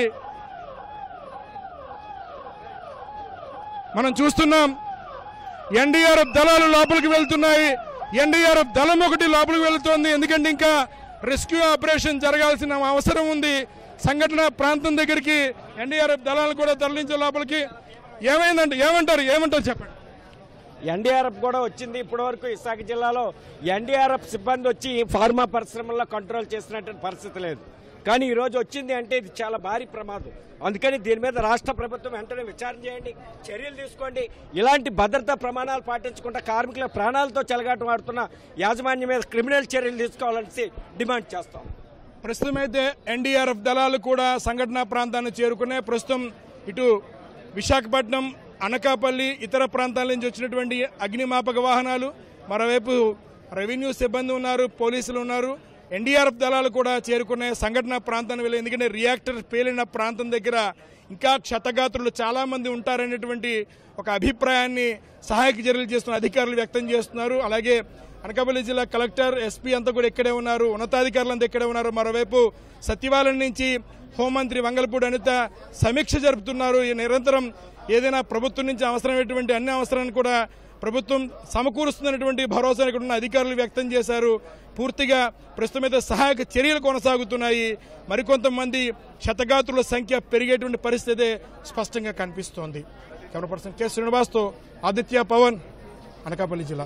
మనం చూస్తున్నాం ఎన్డీఆర్ఎఫ్ దళాలు లోపలికి వెళ్తున్నాయి ఎన్డీఆర్ఎఫ్ దళం ఒకటి లోపలికి వెళ్తోంది ఎందుకంటే ఇంకా రెస్క్యూ ఆపరేషన్ జరగాల్సిన అవసరం ఉంది సంఘటన ప్రాంతం దగ్గరికి ఎన్డీఆర్ఎఫ్ దళాలు కూడా తరలించే లోపలికి ఏమైందంటే ఏమంటారు ఏమంటారు చెప్పండి ఎన్డీఆర్ఎఫ్ కూడా వచ్చింది ఇప్పటి వరకు విశాఖ జిల్లాలో ఎన్డీఆర్ఎఫ్ సిబ్బంది వచ్చి ఫార్మా పరిశ్రమల్లో కంట్రోల్ చేసినటువంటి పరిస్థితి లేదు కానీ ఈ రోజు వచ్చింది అంటే ఇది చాలా భారీ ప్రమాదం అందుకని దీని మీద రాష్ట్ర ప్రభుత్వం వెంటనే విచారణ చేయండి చర్యలు తీసుకోండి ఇలాంటి భద్రతా ప్రమాణాలు పాటించకుండా కార్మికుల ప్రాణాలతో చెలగాటం ఆడుతున్న యాజమాన్యం మీద క్రిమినల్ చర్యలు తీసుకోవాలని డిమాండ్ చేస్తాం ప్రస్తుతం అయితే ఎన్డీఆర్ఎఫ్ దళాలు కూడా సంఘటనా ప్రాంతాన్ని చేరుకున్నాయి ప్రస్తుతం ఇటు విశాఖపట్నం అనకాపల్లి ఇతర ప్రాంతాల నుంచి వచ్చినటువంటి అగ్నిమాపక వాహనాలు మరోవైపు రెవెన్యూ సిబ్బంది ఉన్నారు పోలీసులు ఉన్నారు ఎన్డీఆర్ఎఫ్ దళాలు కూడా చేరుకున్నాయి సంఘటన ప్రాంతాన్ని వెళ్ళి ఎందుకంటే రియాక్టర్ పేలిన ప్రాంతం దగ్గర ఇంకా క్షతగాత్రులు చాలా మంది ఉంటారనేటువంటి ఒక అభిప్రాయాన్ని సహాయక చర్యలు చేస్తున్న అధికారులు వ్యక్తం చేస్తున్నారు అలాగే అనకాపల్లి జిల్లా కలెక్టర్ ఎస్పీ అంతా కూడా ఇక్కడే ఉన్నారు ఉన్నతాధికారులు అంతా ఇక్కడే ఉన్నారు మరోవైపు సచివాలయం నుంచి హోంమంత్రి వంగలపూడి అనిత సమీక్ష జరుపుతున్నారు ఈ నిరంతరం ఏదైనా ప్రభుత్వం నుంచి అవసరమైనటువంటి అన్ని అవసరాన్ని కూడా ప్రభుత్వం సమకూరుస్తున్నటువంటి భరోసా ఇక్కడ ఉన్న అధికారులు వ్యక్తం చేశారు పూర్తిగా ప్రస్తుతం అయితే సహాయక చర్యలు కొనసాగుతున్నాయి మరికొంతమంది క్షతగాత్రుల సంఖ్య పెరిగేటువంటి పరిస్థితి స్పష్టంగా కనిపిస్తోంది కెమెరా పర్సన్ కె శ్రీనివాస్తో ఆదిత్య పవన్ అనకాపల్లి జిల్లా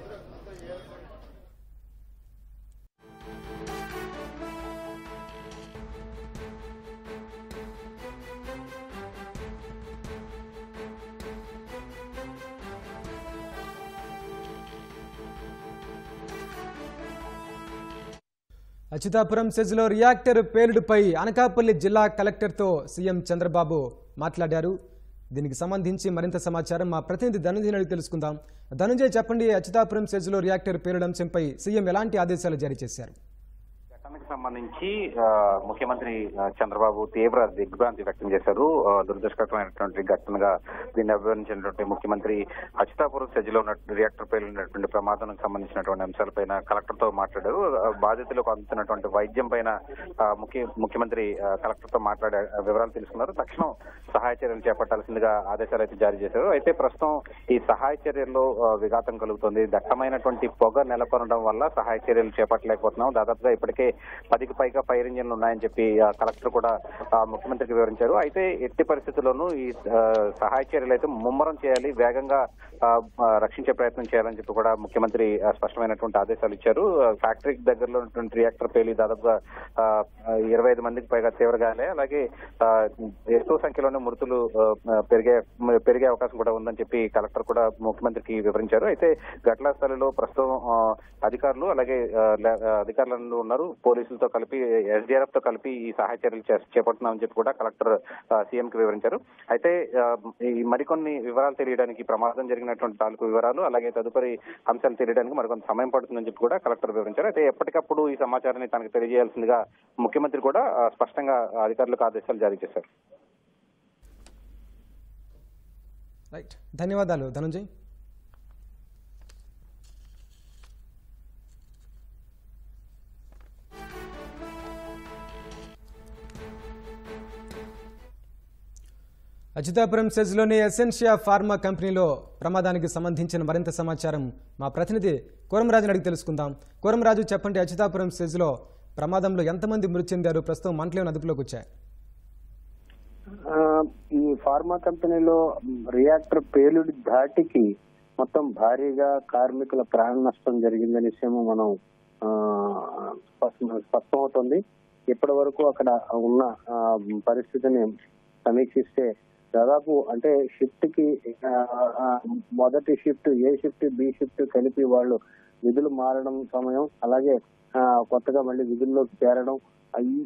అచ్యుతాపురం సెజ్లో రియాక్టర్ పేలుడుపై అనకాపల్లి జిల్లా కలెక్టర్తో సీఎం చంద్రబాబు మాట్లాడారు దీనికి సంబంధించి మరింత సమాచారం మా ప్రతినిధి ధనంజయ్ అడిగి తెలుసుకుందాం ధనంజయ్ చెప్పండి అచ్యుతాపురం సెజ్లో రియాక్టర్ పేలుడు అంశంపై సీఎం ఎలాంటి ఆదేశాలు జారీ చేశారు ఘటనకు సంబంధించి ఆ, ముఖ్యమంత్రి ఆ, చంద్రబాబు తీవ్ర దిగ్భ్రాంతి వ్యక్తం చేశారు ఆ, దురదృష్టకరమైనటువంటి ఘటనగా దీన్ని అభివర్ణించినటువంటి ముఖ్యమంత్రి అచితాపురం సెజ్లో ఉన్న రియాక్టర్ పేలినటువంటి ప్రమాదానికి సంబంధించినటువంటి అంశాలపైన కలెక్టర్ తో మాట్లాడారు ఆ, బాధితులకు అందుతున్నటువంటి వైద్యం పైన ఆ, ముఖ్య ముఖ్యమంత్రి ఆ, కలెక్టర్ తో మాట్లాడే ఆ, వివరాలు తెలుసుకున్నారు తక్షణం సహాయ చర్యలు చేపట్టాల్సిందిగా ఆదేశాలు అయితే జారీ చేశారు అయితే ప్రస్తుతం ఈ సహాయ చర్యల్లో ఆ, విఘాతం కలుగుతుంది దట్టమైనటువంటి పొగ నెలకొనడం వల్ల సహాయ చర్యలు చేపట్టలేకపోతున్నాం దాదాపుగా ఇప్పటికే పదికి పైగా ఫైర్ ఇంజిన్లు ఉన్నాయని చెప్పి ఆ, కలెక్టర్ కూడా ఆ, ముఖ్యమంత్రికి వివరించారు అయితే ఎట్టి పరిస్థితుల్లోనూ ఈ ఆ, సహాయ చర్యలు అయితే ముమ్మరం చేయాలి వేగంగా ఆ, ఆ, రక్షించే ప్రయత్నం చేయాలని చెప్పి కూడా ముఖ్యమంత్రి ఆ, స్పష్టమైనటువంటి ఆదేశాలు ఇచ్చారు ఆ, ఫ్యాక్టరీకి దగ్గరలో ఉన్నటువంటి రియాక్టర్ పేలి దాదాపుగా ఆ, ఆ, ఇరవై ఐదు మందికి పైగా తీవ్రగాలే అలాగే ఆ, ఎక్కువ సంఖ్యలోనే మృతులు ఆ, ఆ, పెరిగే పెరిగే అవకాశం కూడా ఉందని చెప్పి కలెక్టర్ కూడా ముఖ్యమంత్రికి వివరించారు అయితే ఘటనా స్థలిలో ప్రస్తుతం ఆ, అధికారులు అలాగే ఆ, లా- ఆ, అధికారులు ఉన్నారు పోలీసులతో కలిపి ఎస్డీఆర్ఎఫ్ తో కలిపి ఈ సహాయ చర్యలు చే- చేపడుతున్నామని చెప్పి కూడా కలెక్టర్ సీఎం కి వివరించారు అయితే ఆ, ఈ మరికొన్ని వివరాలు తెలియడానికి ప్రమాదం జరిగినటువంటి తాలూకు వివరాలు అలాగే తదుపరి అంశాలు తెలియడానికి మరికొంత సమయం పడుతుందని చెప్పి కూడా కలెక్టర్ వివరించారు అయితే ఎప్పటికప్పుడు ఈ సమాచారాన్ని తనకు తెలియజేయాల్సిందిగా ముఖ్యమంత్రి కూడా ఆ, స్పష్టంగా అధికారులకు ఆదేశాలు జారీ చేశారు రైట్ ధన్యవాదాలు ధనంజయ్ అచ్యుతాపురం సెజ్లోని ఎసెన్షియా ఫార్మా కంపెనీలో ప్రమాదానికి సంబంధించిన మరింత సమాచారం మా ప్రతినిధి కోరమరాజుని అడిగి తెలుసుకుందాం కోరమరాజు చెప్పండి అచ్యుతాపురం సెజ్లో ప్రమాదంలో ఎంతమంది మృతి చెందారు ప్రస్తుతం మంటలేని అదుపులోకి వచ్చాయి ఆ, ఈ ఫార్మా కంపెనీలో రియాక్టర్ పేలుడు ధాటికి మొత్తం భారీగా కార్మికుల ప్రాణ నష్టం జరిగిందనే విషయం మనం ఆ, స్పష్టం స్పష్టమవుతుంది ఇప్పటి వరకు అక్కడ ఉన్న ఆ, పరిస్థితిని సమీక్షిస్తే దాదాపు అంటే షిఫ్ట్ కి ఆ, ఆ, మొదటి shift A shift B shift కలిపి వాళ్ళు విధులు మారడం సమయం అలాగే ఆ, కొత్తగా మళ్ళీ విధుల్లోకి చేరడం ఆ, ఈ-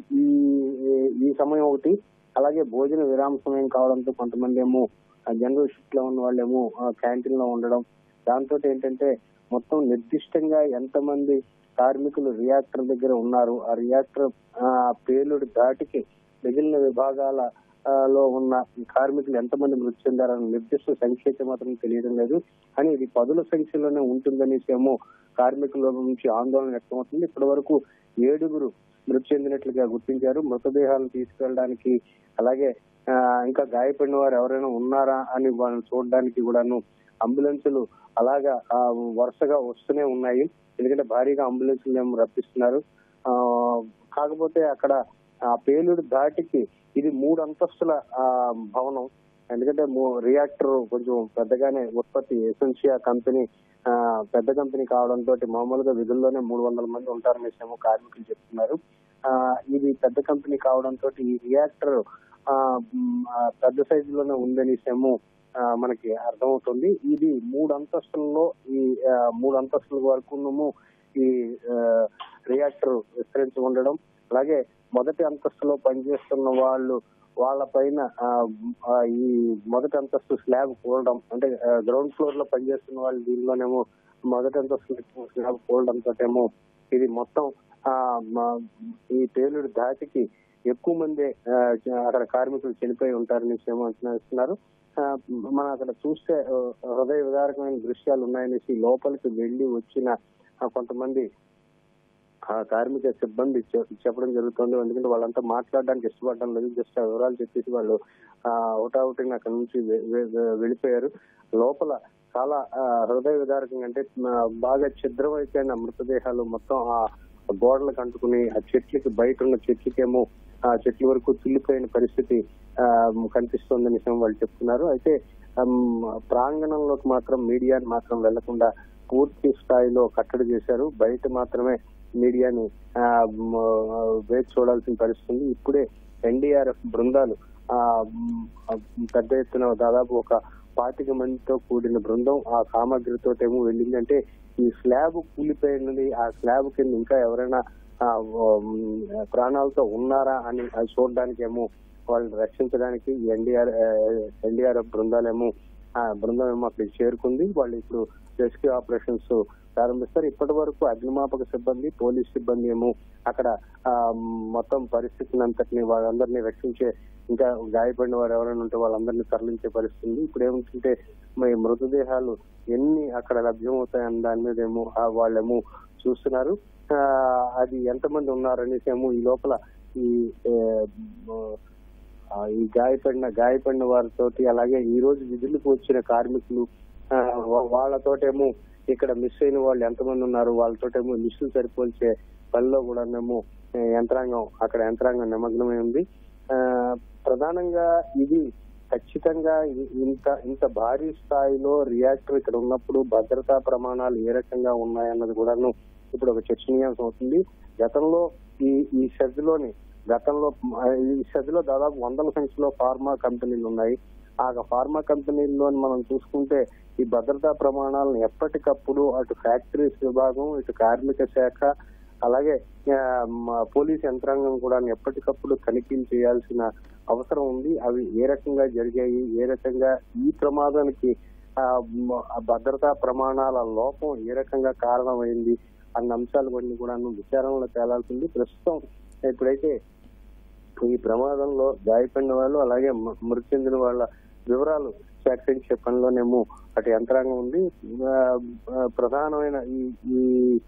ఈ ఈ సమయం ఒకటి అలాగే భోజన విరామ సమయం కావడంతో కొంతమంది ఏమో జనరల్ షిఫ్ట్ లో ఉన్న వాళ్ళేమో క్యాంటీన్ లో ఉండడం దాంతో ఏంటంటే మొత్తం నిర్దిష్టంగా ఎంతమంది కార్మికులు రియాక్టర్ దగ్గర ఉన్నారు ఆ రియాక్టర్ ఆ, పేలుడు దాటికి మిగిలిన విభాగాల ఆ, లో ఉన్న కార్మికులు ఎంతమంది మృతి చెందారన్న నిర్దిష్ట సంఖ్య అయితే మాత్రం తెలియడం లేదు కానీ ఇది పదుల సంఖ్యలోనే ఉంటుందనేసి ఏమో కార్మికుల నుంచి ఆందోళన వ్యక్తమవుతుంది ఇప్పటి వరకు ఏడుగురు మృతి చెందినట్లుగా గుర్తించారు మృతదేహాలను తీసుకెళ్ళడానికి అలాగే ఆ, ఇంకా గాయపడిన వారు ఎవరైనా ఉన్నారా అని వాళ్ళని చూడడానికి కూడాను అంబులెన్సులు అలాగా ఆ, వరుసగా వస్తూనే ఉన్నాయి ఎందుకంటే భారీగా అంబులెన్సులు ఏమో రప్పిస్తున్నారు ఆ, కాకపోతే అక్కడ ఆ పేలుడు దాటికి ఇది మూడు అంతస్తుల ఆ, భవనం ఎందుకంటే మూ- రియాక్టర్ కొంచెం పెద్దగానే ఉత్పత్తి ఎసెన్షియా కంపెనీ ఆ, పెద్ద కంపెనీ కావడంతో మామూలుగా విధుల్లోనే మూడు వందల మంది ఉంటారనేసి ఏమో కార్మికులు చెప్తున్నారు ఆ, ఇది పెద్ద కంపెనీ కావడంతో ఈ రియాక్టర్ ఆ, మ్, ఆ, పెద్ద సైజులోనే ఉందనేసి ఏమో ఆ, మనకి అర్థమవుతుంది ఇది మూడు అంతస్తుల్లో ఈ ఆ, మూడు అంతస్తుల వరకు ఈ ఆ, రియాక్టర్ విస్తరించి ఉండడం అలాగే మొదటి అంతస్తులో పనిచేస్తున్న వాళ్ళు వాళ్ళ పైన ఆ, ఆ, ఈ మొదటి అంతస్తు స్లాబ్ కూలడం అంటే గ్రౌండ్ ఫ్లోర్ లో పనిచేస్తున్న వాళ్ళు దీనిలోనేమో మొదటి అంతస్తు స్లాబ్ కూలడంతో ఏమో ఇది మొత్తం ఆ, మ- ఈ పేలుడు దాటికి ఎక్కువ మంది ఆ, అక్కడ కార్మికులు చనిపోయి ఉంటారని ఏమో అంచనా వేస్తున్నారు ఆ, మనం అక్కడ చూస్తే ఆ, హృదయ విదారకమైన దృశ్యాలు ఉన్నాయనేసి లోపలికి వెళ్లి వచ్చిన ఆ, కొంతమంది ఆ కార్మిక సిబ్బంది చె- చెప్పడం జరుగుతుంది ఎందుకంటే వాళ్ళంతా మాట్లాడడానికి ఇష్టపడడం లేదు జస్ట్ ఆ వివరాలు చెప్పేసి వాళ్ళు ఆ ఒకటావుటిని అక్కడ నుంచి వె- వె- వె- వెళ్ళిపోయారు లోపల చాలా ఆ, హృదయ విదారకంగా అంటే ఆ, బాగా ఛిద్రమైపోయిన మృతదేహాలు మొత్తం ఆ గోడలకు అంటుకుని ఆ చెట్లకి బయట ఉన్న చెట్లకేమో ఆ చెట్ల వరకు తుల్లిపోయిన పరిస్థితి ఆ, కనిపిస్తోందని విషయం వాళ్ళు చెప్తున్నారు అయితే ఆమ్, ప్రాంగణంలోకి మాత్రం మీడియాని మాత్రం వెళ్లకుండా పూర్తి స్థాయిలో కట్టడి చేశారు బయట మాత్రమే మీడియాని ఆ, మ్, వేచి చూడాల్సిన పరిస్థితి ఉంది ఇప్పుడే ఎన్డీఆర్ఎఫ్ బృందాలు ఆ మ్, ఆ, పెద్ద ఎత్తున దాదాపు ఒక పాతిక మందితో కూడిన బృందం ఆ సామాగ్రితో ఏమో వెళ్ళింది అంటే ఈ స్లాబ్ కూలిపోయినది ఆ స్లాబ్ కింద ఇంకా ఎవరైనా ఆ, మ్, ప్రాణాలతో ఉన్నారా అని అది చూడడానికి ఏమో వాళ్ళని రక్షించడానికి ఎన్డీఆర్ ఎన్డీఆర్ఎఫ్ బృందాలేమో ఆ బృందం ఏమో అక్కడికి చేరుకుంది వాళ్ళు ఇప్పుడు రెస్క్యూ ఆపరేషన్స్ ప్రారంభిస్తారు ఇప్పటి వరకు అగ్నిమాపక సిబ్బంది పోలీస్ సిబ్బంది ఏమో అక్కడ ఆ మొత్తం పరిస్థితిని అంతటిని వాళ్ళందరినీ రక్షించే ఇంకా గాయపడిన వారు ఎవరైనా ఉంటే వాళ్ళందరినీ తరలించే పరిస్థితి ఉంది ఇప్పుడు ఏమిటంటే మరి మృతదేహాలు ఎన్ని అక్కడ లభ్యమవుతాయన్న దాని మీద ఏమో ఆ వాళ్ళేమో చూస్తున్నారు ఆ, అది ఎంతమంది ఉన్నారనేసి ఏమో ఈ లోపల ఈ ఏ, ఆ, ఈ గాయపడిన గాయపడిన వారితోటి అలాగే ఈ రోజు విధులకు వచ్చిన కార్మికులు ఆ, వా- వాళ్ళతోటేమో ఇక్కడ మిస్ అయిన వాళ్ళు ఎంతమంది ఉన్నారు వాళ్ళతోటేమో లిస్టులు సరిపోల్చే పనిలో కూడానేమో ఏ, యంత్రాంగం అక్కడ యంత్రాంగం నిమగ్నమై ఉంది ఆ, ప్రధానంగా ఇది ఖచ్చితంగా ఇ- ఇంత ఇంత భారీ స్థాయిలో రియాక్టర్ ఇక్కడ ఉన్నప్పుడు భద్రతా ప్రమాణాలు ఏ రకంగా ఉన్నాయన్నది కూడాను ఇప్పుడు ఒక చర్చనీయాంశం అవుతుంది గతంలో ఈ ఈ షెడ్ లోని గతంలో మ, ఈ షెడ్ లో దాదాపు వందల సంఖ్యలో ఫార్మా కంపెనీలు ఉన్నాయి ఆ ఫార్మా కంపెనీల్లోని మనం చూసుకుంటే ఈ భద్రతా ప్రమాణాలను ఎప్పటికప్పుడు అటు ఫ్యాక్టరీస్ విభాగం ఇటు కార్మిక శాఖ అలాగే ఆ, మ- పోలీస్ యంత్రాంగం కూడా ఎప్పటికప్పుడు తనిఖీలు చేయాల్సిన అవసరం ఉంది అవి ఏ రకంగా జరిగాయి ఏ రకంగా ఈ ప్రమాదానికి ఆ, మ- ఆ భద్రతా ప్రమాణాల లోపం ఏ రకంగా కారణమైంది అన్న అంశాలు కొన్ని కూడా విచారణలో తేలాల్సింది ప్రస్తుతం ఇప్పుడైతే ఈ ప్రమాదంలో గాయపడిన వాళ్ళు అలాగే మ- మృతి చెందిన వాళ్ళ వివరాలు సేకరించే పనిలోనేమో అటు యంత్రాంగం ఉంది ఆ, ఆ, ప్రధానమైన ఈ ఈ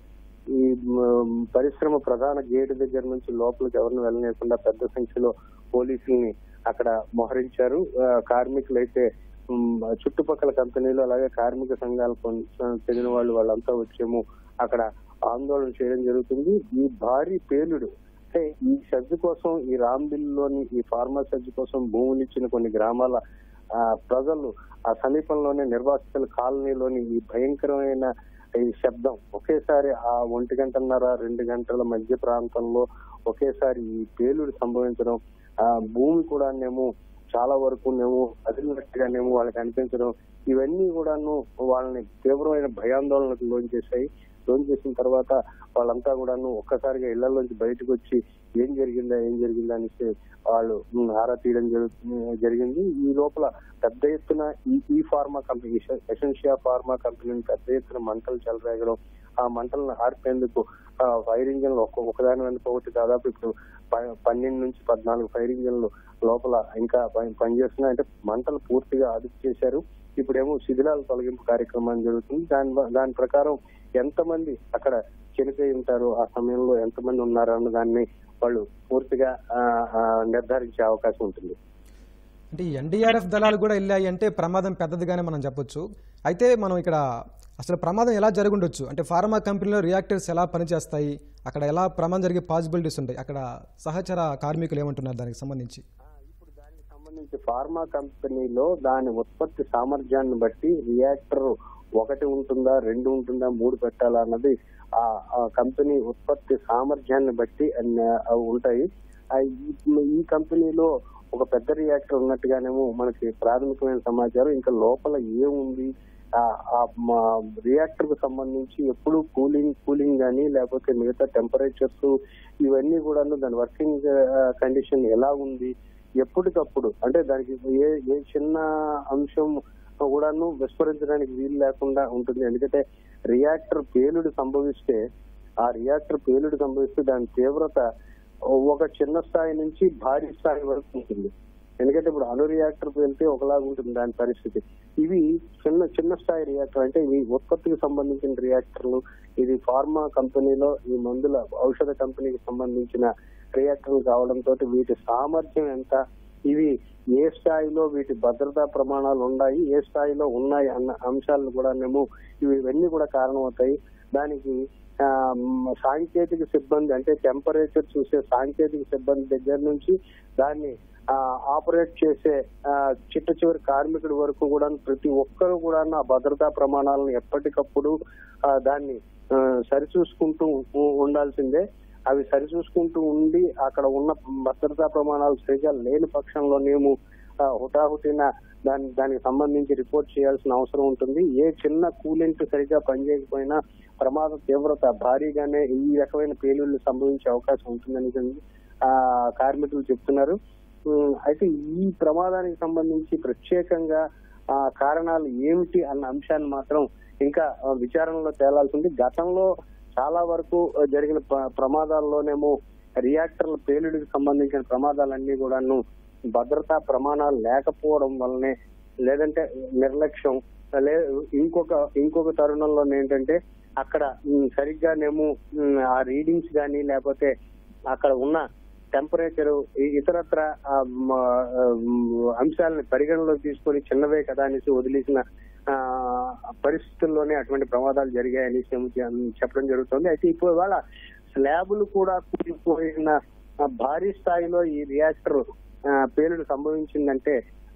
ఈ మ- పరిశ్రమ ప్రధాన గేటు దగ్గర నుంచి లోపలికి ఎవరిని వెళ్ళలేకుండా పెద్ద సంఖ్యలో పోలీసుల్ని అక్కడ మోహరించారు ఆ, కార్మికులైతే ఉమ్, చుట్టుపక్కల కంపెనీలు అలాగే కార్మిక సంఘాలకు కొన్- చెందిన వాళ్ళు వాళ్ళంతా వచ్చేమో అక్కడ ఆందోళన చేయడం జరుగుతుంది ఈ భారీ పేలుడు అంటే ఈ సజ్జు కోసం ఈ రాంబిల్లోని ఈ ఫార్మా సజ్జు కోసం భూములు ఇచ్చిన కొన్ని గ్రామాల ఆ, ప్రజలు ఆ సమీపంలోనే నిర్వాసితుల కాలనీలోని ఈ భయంకరమైన ఈ శబ్దం ఒకేసారి ఆ ఒంటి గంటన్నర రెండు గంటల మధ్య ప్రాంతంలో ఒకేసారి ఈ పేలుడు సంభవించడం ఆ భూమి కూడానేమో చాలా వరకు నేమో అదిలినట్టుగానేమో వాళ్ళకి అనిపించడం ఇవన్నీ కూడాను వాళ్ళని తీవ్రమైన భయాందోళనకు లోన్ చేశాయి లోన్ చేసిన తర్వాత వాళ్ళంతా కూడాను ఒక్కసారిగా ఇళ్లలోంచి బయటకు వచ్చి ఏం జరిగిందా ఏం జరిగిందా అనేసి వాళ్ళు ఉమ్, ఆరా తీయడం జరుగు- జరిగింది ఈ లోపల పెద్ద ఎత్తున ఈ ఈ ఫార్మా కంపెనీ ఎసెన్షియా ఫార్మా కంపెనీని పెద్ద ఎత్తున మంటలు చెలరేగడం ఆ మంటలను ఆర్పేందుకు ఆ, ఫైర్ ఇంజన్లు ఒక్క ఒకదాని వెనుక ఒకటి దాదాపు ఇప్పుడు ప- పన్నెండు నుంచి పద్నాలుగు ఫైర్ ఇంజన్లు లోపల ఇంకా పని- పనిచేస్తున్నాయి అంటే మంటలు పూర్తిగా అదుపు చేశారు ఇప్పుడేమో శిథిలాల తొలగింపు కార్యక్రమం జరుగుతుంది దాని వ- దాని ప్రకారం ఎంతమంది అక్కడ చనిపోయి ఉంటారు ఆ సమయంలో ఎంతమంది ఉన్నారు అన్న దాన్ని వాళ్ళు పూర్తిగా ఆ, ఆ, నిర్ధారించే అవకాశం ఉంటుంది అంటే ఈ ఎన్డీఆర్ఎఫ్ దళాలు కూడా వెళ్ళాయి అంటే ప్రమాదం పెద్దదిగానే మనం చెప్పొచ్చు అయితే మనం ఇక్కడ అసలు ప్రమాదం ఎలా జరుగుండొచ్చు అంటే ఫార్మా కంపెనీలో రియాక్టర్స్ ఎలా పనిచేస్తాయి అక్కడ ఎలా ప్రమాదం జరిగే పాసిబిలిటీస్ ఉంటాయి అక్కడ సహచర కార్మికులు ఏమంటున్నారు దానికి సంబంధించి సంబంధించి ఫార్మా కంపెనీలో దాని ఉత్పత్తి సామర్థ్యాన్ని బట్టి రియాక్టర్ ఒకటి ఉంటుందా రెండు ఉంటుందా మూడు పెట్టాలా అన్నది ఆ ఆ కంపెనీ ఉత్పత్తి సామర్థ్యాన్ని బట్టి అన్ని అవి ఉంటాయి ఆ ఈ- ఈ కంపెనీలో ఒక పెద్ద రియాక్టర్ ఉన్నట్టుగానేమో మనకి ప్రాథమికమైన సమాచారం ఇంకా లోపల ఏముంది ఆ రియాక్టర్ కు సంబంధించి ఎప్పుడు కూలింగ్ కూలింగ్ గానీ లేకపోతే మిగతా టెంపరేచర్స్ ఇవన్నీ కూడా దాని వర్కింగ్ కండిషన్ ఎలా ఉంది ఎప్పటికప్పుడు అంటే దానికి ఏ ఏ చిన్న అంశం కూడాను విస్మరించడానికి వీలు లేకుండా ఉంటుంది ఎందుకంటే రియాక్టర్ పేలుడు సంభవిస్తే ఆ రియాక్టర్ పేలుడు సంభవిస్తే దాని తీవ్రత ఒక చిన్న స్థాయి నుంచి భారీ స్థాయి వరకు ఉంటుంది ఎందుకంటే ఇప్పుడు అణు రియాక్టర్ పేలితే ఒకలాగా ఉంటుంది దాని పరిస్థితి ఇవి చిన్న చిన్న స్థాయి రియాక్టర్ అంటే ఇవి ఉత్పత్తికి సంబంధించిన రియాక్టర్లు ఇది ఫార్మా కంపెనీలో ఈ మందుల ఔషధ కంపెనీకి సంబంధించిన రియాక్టర్లు కావడంతో వీటి సామర్థ్యం ఎంత ఇవి ఏ స్థాయిలో వీటి భద్రతా ప్రమాణాలు ఉన్నాయి ఏ స్థాయిలో ఉన్నాయి అన్న అంశాలను కూడా మేము ఇవి ఇవన్నీ కూడా కారణమవుతాయి దానికి ఆ, మ్, సాంకేతిక సిబ్బంది అంటే టెంపరేచర్ చూసే సాంకేతిక సిబ్బంది దగ్గర నుంచి దాన్ని ఆ, ఆపరేట్ చేసే ఆ, చిట్ట చివరి కార్మికుడి వరకు కూడా ప్రతి ఒక్కరు కూడా ఆ భద్రతా ప్రమాణాలను ఎప్పటికప్పుడు ఆ, దాన్ని ఆ, సరిచూసుకుంటూ ఉ- ఉండాల్సిందే అవి సరిచూసుకుంటూ ఉండి అక్కడ ఉన్న భద్రతా ప్రమాణాలు సరిగా లేని పక్షంలోనేమో ఆ, హుటాహుటిన దాని దానికి సంబంధించి రిపోర్ట్ చేయాల్సిన అవసరం ఉంటుంది ఏ చిన్న కూలెంట్ సరిగా పనిచేయకపోయినా ప్రమాద తీవ్రత భారీగానే ఈ రకమైన పేలుళ్లు సంభవించే అవకాశం ఉంటుందని ఆ కార్మికులు చెప్తున్నారు ఉమ్, అయితే ఈ ప్రమాదానికి సంబంధించి ప్రత్యేకంగా ఆ కారణాలు ఏమిటి అన్న అంశాన్ని మాత్రం ఇంకా ఆ, విచారణలో తేలాల్సి ఉంది గతంలో చాలా వరకు ఆ, జరిగిన ప్ర- ప్రమాదాల్లోనేమో రియాక్టర్ల పేలుడికి సంబంధించిన ప్రమాదాలన్నీ కూడాను భద్రతా ప్రమాణాలు లేకపోవడం వల్లనే లేదంటే నిర్లక్ష్యం లే ఇంకొక ఇంకొక తరుణంలో ఏంటంటే అక్కడ ఉమ్, సరిగ్గానేమో ఉమ్, ఆ రీడింగ్స్ కానీ లేకపోతే అక్కడ ఉన్న టెంపరేచర్ ఇతరత్ర ఆ, మ, ఆ, మ్, అంశాలను పరిగణలోకి తీసుకొని చిన్నవే కదా అనేసి వదిలేసిన ఆ, పరిస్థితుల్లోనే అటువంటి ప్రమాదాలు జరిగాయని చెప్పడం జరుగుతుంది అయితే ఇప్పుడు ఇవాళ స్లాబులు కూడా కూలిపోయిన ఆ, భారీ స్థాయిలో ఈ రియాక్టర్ ఆ, పేలుడు సంభవించిందంటే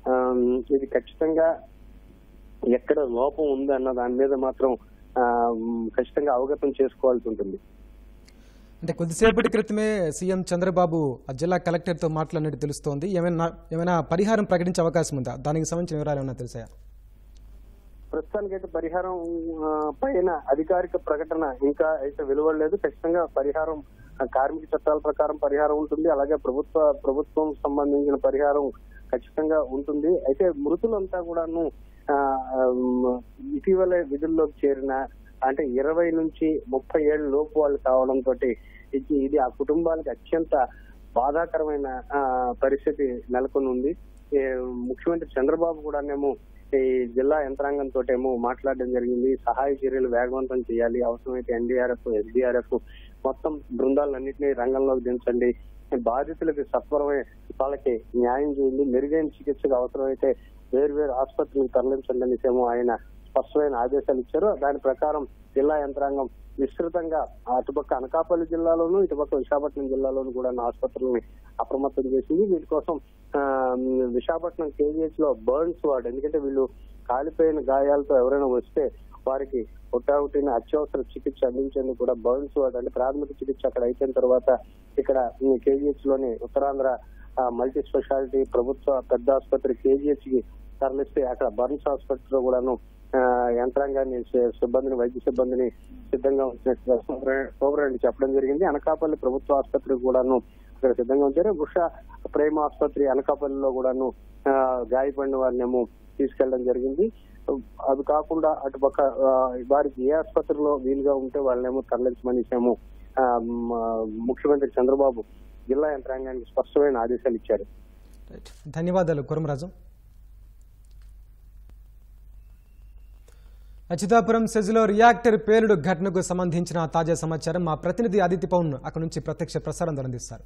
ఆమ్, ఇది ఖచ్చితంగా ఎక్కడ లోపం ఉంది అన్న దాని మీద మాత్రం ఆమ్, ఖచ్చితంగా అవగతం చేసుకోవాల్సి ఉంటుంది అంటే కొద్దిసేపటి క్రితమే సీఎం చంద్రబాబు ఆ జిల్లా కలెక్టర్తో మాట్లాడినట్టు తెలుస్తోంది ఏమైనా ఏమైనా పరిహారం ప్రకటించే అవకాశం ఉందా దానికి సంబంధించిన వివరాలు ఏమైనా తెలుసాయా ప్రస్తుతానికైతే పరిహారం ఆ, పైన అధికారిక ప్రకటన ఇంకా అయితే వెలువడలేదు ఖచ్చితంగా పరిహారం ఆ, కార్మిక చట్టాల ప్రకారం పరిహారం ఉంటుంది అలాగే ప్రభుత్వ ప్రభుత్వం సంబంధించిన పరిహారం ఖచ్చితంగా ఉంటుంది అయితే మృతులంతా కూడాను ఆ, ఆమ్, ఇటీవలే విధుల్లోకి చేరిన అంటే ఇరవై నుంచి ముప్పై ఏళ్ళ లోపు వాళ్ళు కావడంతో ఇది ఇది ఆ కుటుంబానికి అత్యంత బాధాకరమైన ఆ, పరిస్థితి నెలకొని ఉంది ఏ, ముఖ్యమంత్రి చంద్రబాబు కూడానేమో ఈ జిల్లా యంత్రాంగంతో ఏమో మాట్లాడడం జరిగింది సహాయ చర్యలు వేగవంతం చేయాలి అవసరమైతే ఎన్డీఆర్ఎఫ్ ఎస్డీఆర్ఎఫ్ మొత్తం బృందాలన్నింటినీ రంగంలోకి దించండి బాధితులకు సత్వరమే వాళ్ళకి న్యాయం చేయండి మెరుగైన చికిత్సకు అవసరమైతే వేరు వేరు ఆసుపత్రులకు తరలించండి అనేసి ఏమో ఆయన స్పష్టమైన ఆదేశాలు ఇచ్చారు దాని ప్రకారం జిల్లా యంత్రాంగం విస్తృతంగా అటుపక్క అనకాపల్లి జిల్లాలోను ఇటుపక్క విశాఖపట్నం జిల్లాలోను కూడా ఆసుపత్రులని అప్రమత్తం చేసింది వీటి కోసం ఆ, విశాఖపట్నం కేజీహెచ్ లో బర్న్స్ వార్డ్ ఎందుకంటే వీళ్ళు కాలిపోయిన గాయాలతో ఎవరైనా వస్తే వారికి ఒట్టావుటిన అత్యవసర చికిత్స అందించేందుకు కూడా బర్న్స్ వార్డ్ అంటే ప్రాథమిక చికిత్స అక్కడ అయిపోయిన తర్వాత ఇక్కడ కేజీహెచ్ లోని ఉత్తరాంధ్ర మల్టీ స్పెషాలిటీ ప్రభుత్వ పెద్ద ఆసుపత్రి కేజీహెచ్ కి తరలిస్తే అక్కడ బర్న్స్ ఆసుపత్రిలో కూడాను ఆ, యంత్రాంగాన్ని సి- సిబ్బందిని వైద్య సిబ్బందిని సిద్ధంగా ఉంచినట్టుగా సూపరింటెండెంట్ సూపరింటెండెంట్ చెప్పడం జరిగింది అనకాపల్లి ప్రభుత్వ ఆసుపత్రికి కూడాను అక్కడ సిద్ధంగా ఉంచారు ఉష ప్రేమ ఆసుపత్రి అనకాపల్లిలో కూడాను ఆ, గాయపడిన వారినేమో తీసుకెళ్లడం జరిగింది అది కాకుండా అటుపక్క ఆ, వారికి ఏ ఆసుపత్రిలో వీలుగా ఉంటే వాళ్ళనేమో తరలించమని ఏమో ఆ, మ- ముఖ్యమంత్రి చంద్రబాబు జిల్లా యంత్రాంగానికి స్పష్టమైన ఆదేశాలు ఇచ్చారు ధన్యవాదాలు కురమరాజు అచ్యుతాపురం సెజ్లో రియాక్టర్ పేలుడు ఘటనకు సంబంధించిన తాజా సమాచారం మా ప్రతినిధి ఆదిత్య పవన్ అక్కడ నుంచి ప్రత్యక్ష ప్రసారం అందిస్తారు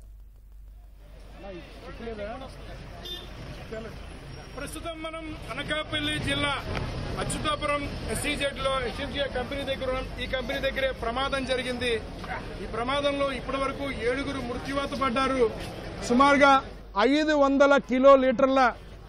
ప్రస్తుతం మనం అనకాపల్లి జిల్లా అచ్యుతాపురం ఎస్సీజెడ్ లో ఎస్ఎన్జిఆర్ కంపెనీ దగ్గర ఉన్నాం. ఈ కంపెనీ దగ్గరే ప్రమాదం జరిగింది ఈ ప్రమాదంలో ఇప్పటి వరకు ఏడుగురు మృత్యువాత పడ్డారు సుమారుగా ఐదు వందల కిలో లీటర్ల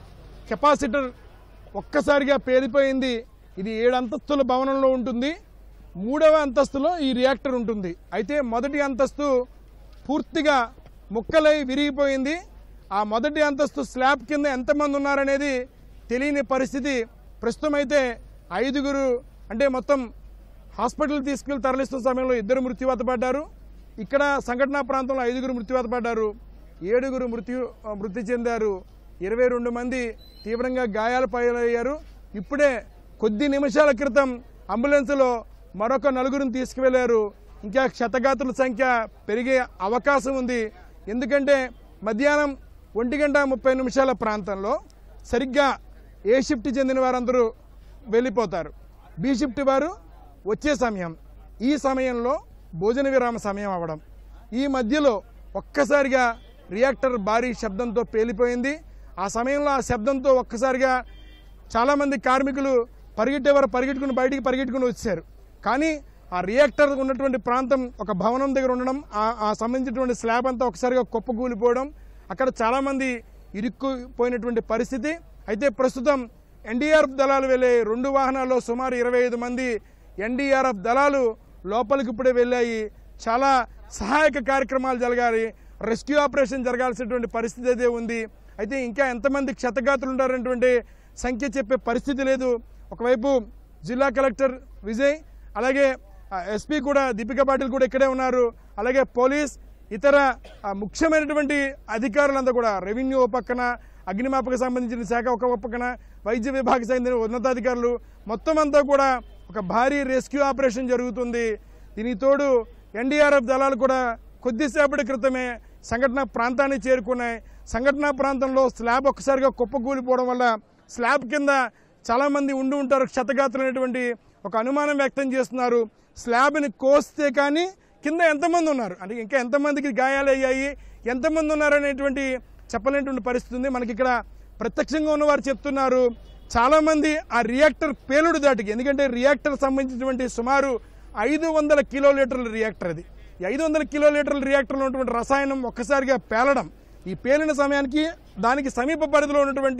కెపాసిటర్ ఒక్కసారిగా పేలిపోయింది ఇది ఏడు అంతస్తుల భవనంలో ఉంటుంది మూడవ అంతస్తులో ఈ రియాక్టర్ ఉంటుంది అయితే మొదటి అంతస్తు పూర్తిగా ముక్కలై విరిగిపోయింది ఆ మొదటి అంతస్తు స్లాబ్ కింద ఎంతమంది ఉన్నారనేది తెలియని పరిస్థితి ప్రస్తుతం అయితే ఐదుగురు అంటే మొత్తం హాస్పిటల్ తీసుకెళ్లి తరలిస్తున్న సమయంలో ఇద్దరు మృత్యువాత పడ్డారు ఇక్కడ సంఘటనా ప్రాంతంలో ఐదుగురు మృత్యువాత పడ్డారు ఏడుగురు మృత్యు మృతి చెందారు ఇరవై రెండు మంది తీవ్రంగా గాయాలు పాలయ్యారు ఇప్పుడే కొద్ది నిమిషాల క్రితం అంబులెన్స్లో మరొక నలుగురిని తీసుకువెళ్లారు ఇంకా క్షతగాతుల సంఖ్య పెరిగే అవకాశం ఉంది ఎందుకంటే మధ్యాహ్నం ఒంటి గంట ముప్పై నిమిషాల ప్రాంతంలో సరిగ్గా ఏ షిఫ్ట్ చెందిన వారందరూ వెళ్ళిపోతారు బి షిఫ్ట్ వారు వచ్చే సమయం ఈ సమయంలో భోజన విరామ సమయం అవ్వడం ఈ మధ్యలో ఒక్కసారిగా రియాక్టర్ భారీ శబ్దంతో పేలిపోయింది ఆ సమయంలో ఆ శబ్దంతో ఒక్కసారిగా చాలామంది కార్మికులు పరిగెట్టేవారు పరిగెట్టుకుని బయటికి పరిగెట్టుకుని వచ్చారు కానీ ఆ రియాక్టర్ ఉన్నటువంటి ప్రాంతం ఒక భవనం దగ్గర ఉండడం ఆ- ఆ సంబంధించినటువంటి స్లాబ్ అంతా ఒకసారిగా కుప్పకూలిపోవడం అక్కడ చాలామంది ఇరుక్కుపోయినటువంటి పరిస్థితి అయితే ప్రస్తుతం ఎన్డీఆర్ఎఫ్ దళాలు వెళ్ళే రెండు వాహనాల్లో సుమారు ఇరవై ఐదు మంది ఎన్డీఆర్ఎఫ్ దళాలు లోపలికి ఇప్పుడే వెళ్ళాయి చాలా సహాయక కార్యక్రమాలు జరగాలి రెస్క్యూ ఆపరేషన్ జరగాల్సినటువంటి పరిస్థితి అయితే ఉంది అయితే ఇంకా ఎంతమంది క్షతగాతులు ఉంటారనేటువంటి సంఖ్య చెప్పే పరిస్థితి లేదు ఒకవైపు జిల్లా కలెక్టర్ విజయ్ అలాగే ఎస్పీ కూడా దీపికా పాటిల్ కూడా ఇక్కడే ఉన్నారు అలాగే పోలీస్ ఇతర ఆ, ముఖ్యమైనటువంటి అధికారులంతా కూడా రెవెన్యూ ఓ పక్కన అగ్నిమాపక సంబంధించిన శాఖ ఒక పక్కన వైద్య విభాగ చెందిన ఉన్నతాధికారులు మొత్తం అంతా కూడా ఒక భారీ రెస్క్యూ ఆపరేషన్ జరుగుతుంది దీనికి తోడు ఎన్డీఆర్ఎఫ్ దళాలు కూడా కొద్దిసేపటి క్రితమే సంఘటన ప్రాంతాన్ని చేరుకున్నాయి సంఘటనా ప్రాంతంలో స్లాబ్ ఒక్కసారిగా కుప్పకూలిపోవడం వల్ల స్లాబ్ కింద చాలా మంది ఉండి ఉంటారు క్షతగాత్రులైనటువంటి ఒక అనుమానం వ్యక్తం చేస్తున్నారు స్లాబ్ని కోస్తే కానీ కింద ఎంతమంది ఉన్నారు అంటే ఇంకా ఎంతమందికి గాయాలు అయ్యాయి ఎంతమంది ఉన్నారు అనేటువంటి చెప్పలేనటువంటి పరిస్థితి ఉంది మనకి ఇక్కడ ప్రత్యక్షంగా ఉన్నవారు చెప్తున్నారు చాలా మంది ఆ రియాక్టర్ పేలుడు దాటికి ఎందుకంటే రియాక్టర్ సంబంధించినటువంటి సుమారు ఐదు వందల కిలో లీటర్ల రియాక్టర్ అది ఈ ఐదు వందల కిలో లీటర్ల రియాక్టర్లో ఉన్నటువంటి రసాయనం ఒక్కసారిగా పేలడం ఈ పేలిన సమయానికి దానికి సమీప పరిధిలో ఉన్నటువంటి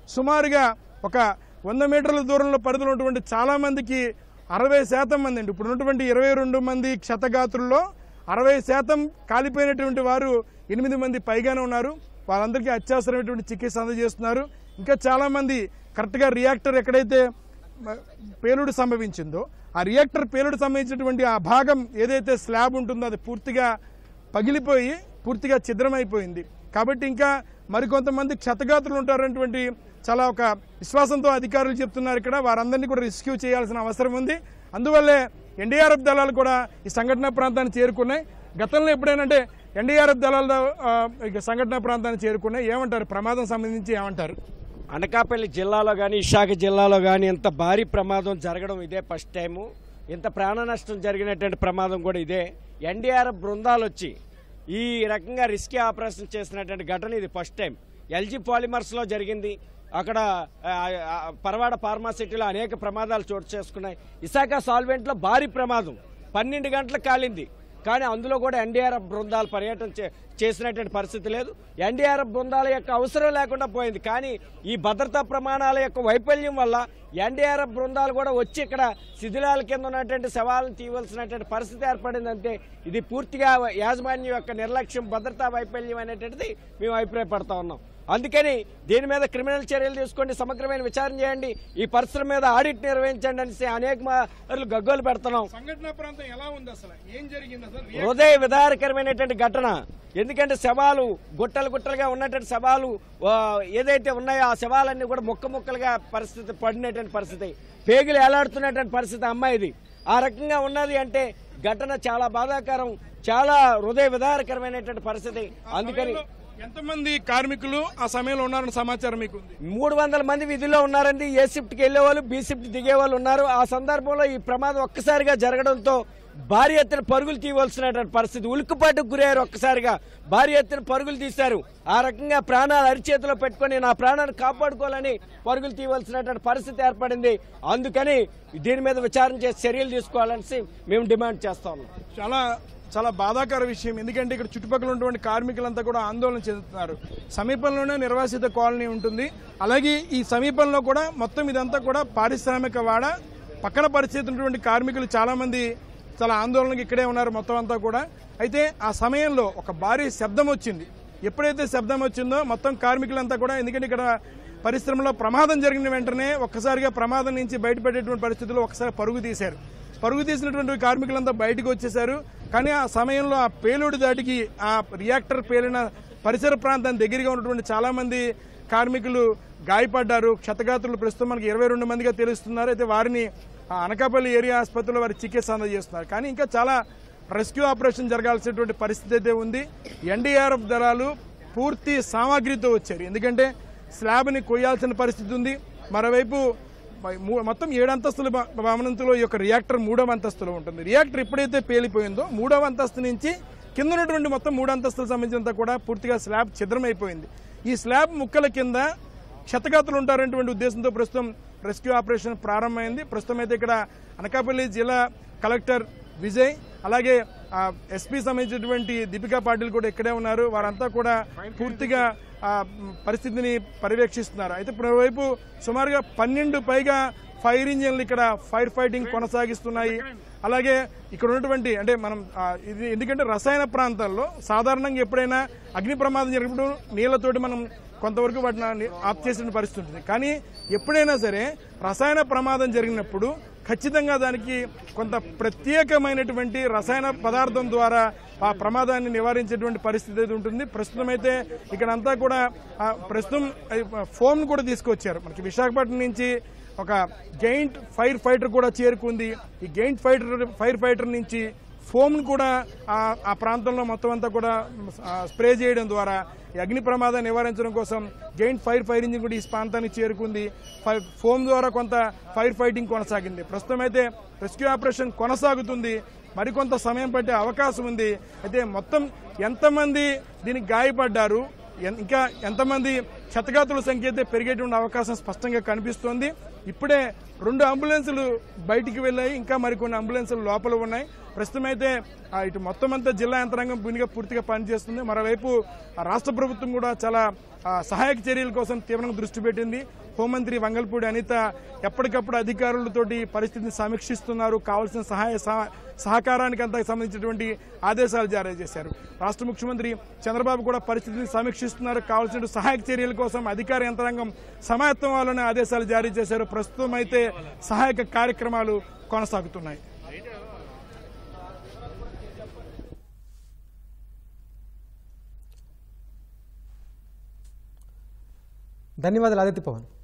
సుమారుగా ఒక వంద మీటర్ల దూరంలో పరిధిలో ఉన్నటువంటి చాలా మందికి అరవై శాతం మంది అండి ఇప్పుడు ఉన్నటువంటి ఇరవై రెండు మంది క్షతగాత్రుల్లో అరవై శాతం కాలిపోయినటువంటి వారు ఎనిమిది మంది పైగానే ఉన్నారు వాళ్ళందరికీ అత్యవసరమైనటువంటి చికిత్స అందజేస్తున్నారు ఇంకా చాలామంది కరెక్ట్గా రియాక్టర్ ఎక్కడైతే మ- పేలుడు సంభవించిందో ఆ రియాక్టర్ పేలుడు సంబంధించినటువంటి ఆ భాగం ఏదైతే స్లాబ్ ఉంటుందో అది పూర్తిగా పగిలిపోయి పూర్తిగా ఛిద్రమైపోయింది కాబట్టి ఇంకా మరికొంతమంది క్షతగాత్రులు ఉంటారనేటువంటి చాలా ఒక విశ్వాసంతో అధికారులు చెప్తున్నారు ఇక్కడ వారందరినీ కూడా రెస్క్యూ చేయాల్సిన అవసరం ఉంది అందువల్లే ఎన్డీఆర్ఎఫ్ దళాలు కూడా ఈ సంఘటన ప్రాంతాన్ని చేరుకున్నాయి గతంలో ఎప్పుడైనా అంటే ఎన్డీఆర్ఎఫ్ దళాలు ఆ, ఇక సంఘటన ప్రాంతాన్ని చేరుకున్నాయి ఏమంటారు ప్రమాదం సంబంధించి ఏమంటారు అనకాపల్లి జిల్లాలో కానీ విశాఖ జిల్లాలో కానీ ఇంత భారీ ప్రమాదం జరగడం ఇదే ఫస్ట్ టైము ఇంత ప్రాణ నష్టం జరిగినటువంటి ప్రమాదం కూడా ఇదే ఎన్డీఆర్ఎఫ్ బృందాలు వచ్చి ఈ రకంగా రిస్కీ ఆపరేషన్ చేసినటువంటి ఘటన ఇది ఫస్ట్ టైం ఎల్జీ పాలిమర్స్లో జరిగింది అక్కడ ఆ, ఆ, పరవాడ ఫార్మాసిటీలో అనేక ప్రమాదాలు చోటు చేసుకున్నాయి విశాఖ సాల్వెంట్లో భారీ ప్రమాదం పన్నెండు గంటలకు కాలింది కానీ అందులో కూడా ఎన్డీఆర్ఎఫ్ బృందాలు పర్యటన చే- చేసినటువంటి పరిస్థితి లేదు ఎన్డీఆర్ఎఫ్ బృందాల యొక్క అవసరం లేకుండా పోయింది కానీ ఈ భద్రతా ప్రమాణాల యొక్క వైఫల్యం వల్ల ఎన్డీఆర్ఎఫ్ బృందాలు కూడా వచ్చి ఇక్కడ శిథిలాల కింద ఉన్నటువంటి శవాలను తీయవలసినటువంటి పరిస్థితి ఏర్పడింది అంతే ఇది పూర్తిగా యాజమాన్యం యొక్క నిర్లక్ష్యం భద్రతా వైఫల్యం అనేటువంటిది మేము అభిప్రాయపడతా ఉన్నాం అందుకని దీని మీద క్రిమినల్ చర్యలు తీసుకోండి సమగ్రమైన విచారణ చేయండి ఈ పరిశ్రమ మీద ఆడిట్ నిర్వహించండి అనేసి అనేక మార్లు గగ్గోలు పెడుతున్నాం సంఘటన ప్రాంతం ఎలా ఉంది అసలు ఏం జరిగింది అసలు హృదయ విదారకరమైనటువంటి ఘటన ఎందుకంటే శవాలు గుట్టలు గుట్టలుగా ఉన్నటువంటి శవాలు ఆ, ఏదైతే ఉన్నాయో ఆ శవాలన్నీ కూడా ముక్క ముక్కలుగా పరిస్థితి పడినటువంటి పరిస్థితి పేగులు ఏలాడుతున్నటువంటి పరిస్థితి అమ్మాయిది ఆ రకంగా ఉన్నది అంటే ఘటన చాలా బాధాకరం చాలా హృదయ విదారకరమైనటువంటి పరిస్థితి అందుకని ఎంతమంది కార్మికులు ఆ సమయంలో ఉన్నారని సమాచారం మీకు ఉంది మూడు వందల మంది విధుల్లో ఉన్నారండి ఏ షిఫ్ట్కి వెళ్ళే వాళ్ళు బి షిఫ్ట్ దిగే వాళ్ళు ఉన్నారు ఆ సందర్భంలో ఈ ప్రమాదం ఒక్కసారిగా జరగడంతో భారీ ఎత్తున పరుగులు తీయవలసినటువంటి పరిస్థితి ఉలిక్కుపాటుకు గురయ్యారు ఒక్కసారిగా భారీ ఎత్తున పరుగులు తీశారు ఆ రకంగా ప్రాణాలు అరిచేతిలో పెట్టుకొని నా ప్రాణాన్ని కాపాడుకోవాలని పరుగులు తీయవలసినటువంటి పరిస్థితి ఏర్పడింది అందుకని దీని మీద విచారణ చేసి చర్యలు తీసుకోవాలని మేము డిమాండ్ చేస్తా ఉన్నాం చాలా చాలా బాధాకర విషయం ఎందుకంటే ఇక్కడ చుట్టుపక్కల ఉన్నటువంటి కార్మికులంతా కూడా ఆందోళన చెందుతున్నారు సమీపంలోనే నిర్వాసిత కాలనీ ఉంటుంది అలాగే ఈ సమీపంలో కూడా మొత్తం ఇదంతా కూడా పారిశ్రామిక వాడ పక్కన పరిస్థితి ఉన్నటువంటి కార్మికులు చాలా మంది చాలా ఆందోళనకి ఇక్కడే ఉన్నారు మొత్తం అంతా కూడా అయితే ఆ సమయంలో ఒక భారీ శబ్దం వచ్చింది ఎప్పుడైతే శబ్దం వచ్చిందో మొత్తం కార్మికులంతా కూడా ఎందుకంటే ఇక్కడ పరిశ్రమలో ప్రమాదం జరిగిన వెంటనే ఒక్కసారిగా ప్రమాదం నుంచి బయటపడేటువంటి పరిస్థితుల్లో ఒకసారి పరుగు తీశారు పరుగు తీసినటువంటి కార్మికులంతా బయటకు వచ్చేశారు కానీ ఆ సమయంలో ఆ పేలుడు దాటికి ఆ రియాక్టర్ పేలిన పరిసర ప్రాంతం దగ్గరగా ఉన్నటువంటి చాలా మంది కార్మికులు గాయపడ్డారు క్షతగాత్రులు ప్రస్తుతం మనకి ఇరవై రెండు మందిగా తెలుస్తున్నారు అయితే వారిని ఆ అనకాపల్లి ఏరియా ఆసుపత్రిలో వారి చికిత్స అందజేస్తున్నారు కానీ ఇంకా చాలా రెస్క్యూ ఆపరేషన్ జరగాల్సినటువంటి పరిస్థితి అయితే ఉంది ఎన్డీఆర్ఎఫ్ దళాలు పూర్తి సామాగ్రితో వచ్చారు ఎందుకంటే స్లాబ్ని కొయ్యాల్సిన పరిస్థితి ఉంది మరోవైపు మూ- మొత్తం ఏడు అంతస్తుల భ- భవనంతులో ఈ యొక్క రియాక్టర్ మూడవ అంతస్తులో ఉంటుంది రియాక్టర్ ఎప్పుడైతే పేలిపోయిందో మూడవ అంతస్తు నుంచి కింద ఉన్నటువంటి మొత్తం మూడు అంతస్తులకు సంబంధించినంత కూడా పూర్తిగా స్లాబ్ ఛిద్రమైపోయింది ఈ స్లాబ్ ముక్కల కింద క్షతగాతులు ఉంటారనేటువంటి ఉద్దేశంతో ప్రస్తుతం రెస్క్యూ ఆపరేషన్ ప్రారంభమైంది ప్రస్తుతం అయితే ఇక్కడ అనకాపల్లి జిల్లా కలెక్టర్ విజయ్ అలాగే ఆ, ఎస్పీ సంబంధించినటువంటి దీపికా పాటిల్ కూడా ఇక్కడే ఉన్నారు వారంతా కూడా పూర్తిగా ఆ, మ్, పరిస్థితిని పర్యవేక్షిస్తున్నారు అయితే మరోవైపు సుమారుగా పన్నెండు పైగా ఫైర్ ఇంజిన్లు ఇక్కడ ఫైర్ ఫైటింగ్ కొనసాగిస్తున్నాయి అలాగే ఇక్కడ ఉన్నటువంటి అంటే మనం ఆ, ఇది ఎందుకంటే రసాయన ప్రాంతాల్లో సాధారణంగా ఎప్పుడైనా అగ్ని ప్రమాదం జరిగినప్పుడు నీళ్లతోటి మనం కొంతవరకు వాటిని ఆఫ్ చేసిన పరిస్థితి ఉంటుంది కానీ ఎప్పుడైనా సరే రసాయన ప్రమాదం జరిగినప్పుడు ఖచ్చితంగా దానికి కొంత ప్రత్యేకమైనటువంటి రసాయన పదార్థం ద్వారా ఆ ప్రమాదాన్ని నివారించేటువంటి పరిస్థితి అయితే ఉంటుంది ప్రస్తుతం అయితే ఇక్కడ అంతా కూడా ఆ, ప్రస్తుతం ఫోమ్ కూడా తీసుకొచ్చారు మనకి విశాఖపట్నం నుంచి ఒక గెయింట్ ఫైర్ ఫైటర్ కూడా చేరుకుంది ఈ గెయింట్ ఫైటర్ ఫైర్ ఫైటర్ నుంచి ఫోమ్ కూడా ఆ ఆ ప్రాంతంలో మొత్తం అంతా కూడా ఆ, స్ప్రే చేయడం ద్వారా ఈ అగ్ని ప్రమాదం నివారించడం కోసం జైంట్ ఫైర్ ఫైర్ ఇంజిన్ కూడా ఈ ప్రాంతానికి చేరుకుంది ఫై- ఫోమ్ ద్వారా కొంత ఫైర్ ఫైటింగ్ కొనసాగింది ప్రస్తుతం అయితే రెస్క్యూ ఆపరేషన్ కొనసాగుతుంది మరికొంత సమయం పట్టే అవకాశం ఉంది అయితే మొత్తం ఎంతమంది దీనికి గాయపడ్డారు ఎన్- ఇంకా ఎంతమంది క్షతగాతుల సంఖ్య అయితే పెరిగేటువంటి అవకాశం స్పష్టంగా కనిపిస్తోంది ఇప్పుడే రెండు అంబులెన్సులు బయటికి వెళ్ళాయి ఇంకా మరికొన్ని అంబులెన్సులు లోపల ఉన్నాయి ప్రస్తుతం అయితే ఆ, ఇటు మొత్తం అంతా జిల్లా యంత్రాంగం పూనిగా పూర్తిగా పనిచేస్తుంది మరోవైపు ఆ, రాష్ట్ర ప్రభుత్వం కూడా చాలా ఆ, సహాయక చర్యల కోసం తీవ్రంగా దృష్టి పెట్టింది హోంమంత్రి వంగల్పూడి అనిత ఎప్పటికప్పుడు అధికారులతోటి పరిస్థితిని సమీక్షిస్తున్నారు కావాల్సిన సహాయ సహ- సహకారానికి అంతా సంబంధించినటువంటి ఆదేశాలు జారీ చేశారు రాష్ట్ర ముఖ్యమంత్రి చంద్రబాబు కూడా పరిస్థితిని సమీక్షిస్తున్నారు కావాల్సిన సహాయక చర్యల కోసం అధికార యంత్రాంగం సమాయత్తం వాళ్ళని ఆదేశాలు జారీ చేశారు ప్రస్తుతం అయితే సహాయక కార్యక్రమాలు కొనసాగుతున్నాయి ధన్యవాదాలు ఆదిత్య పవన్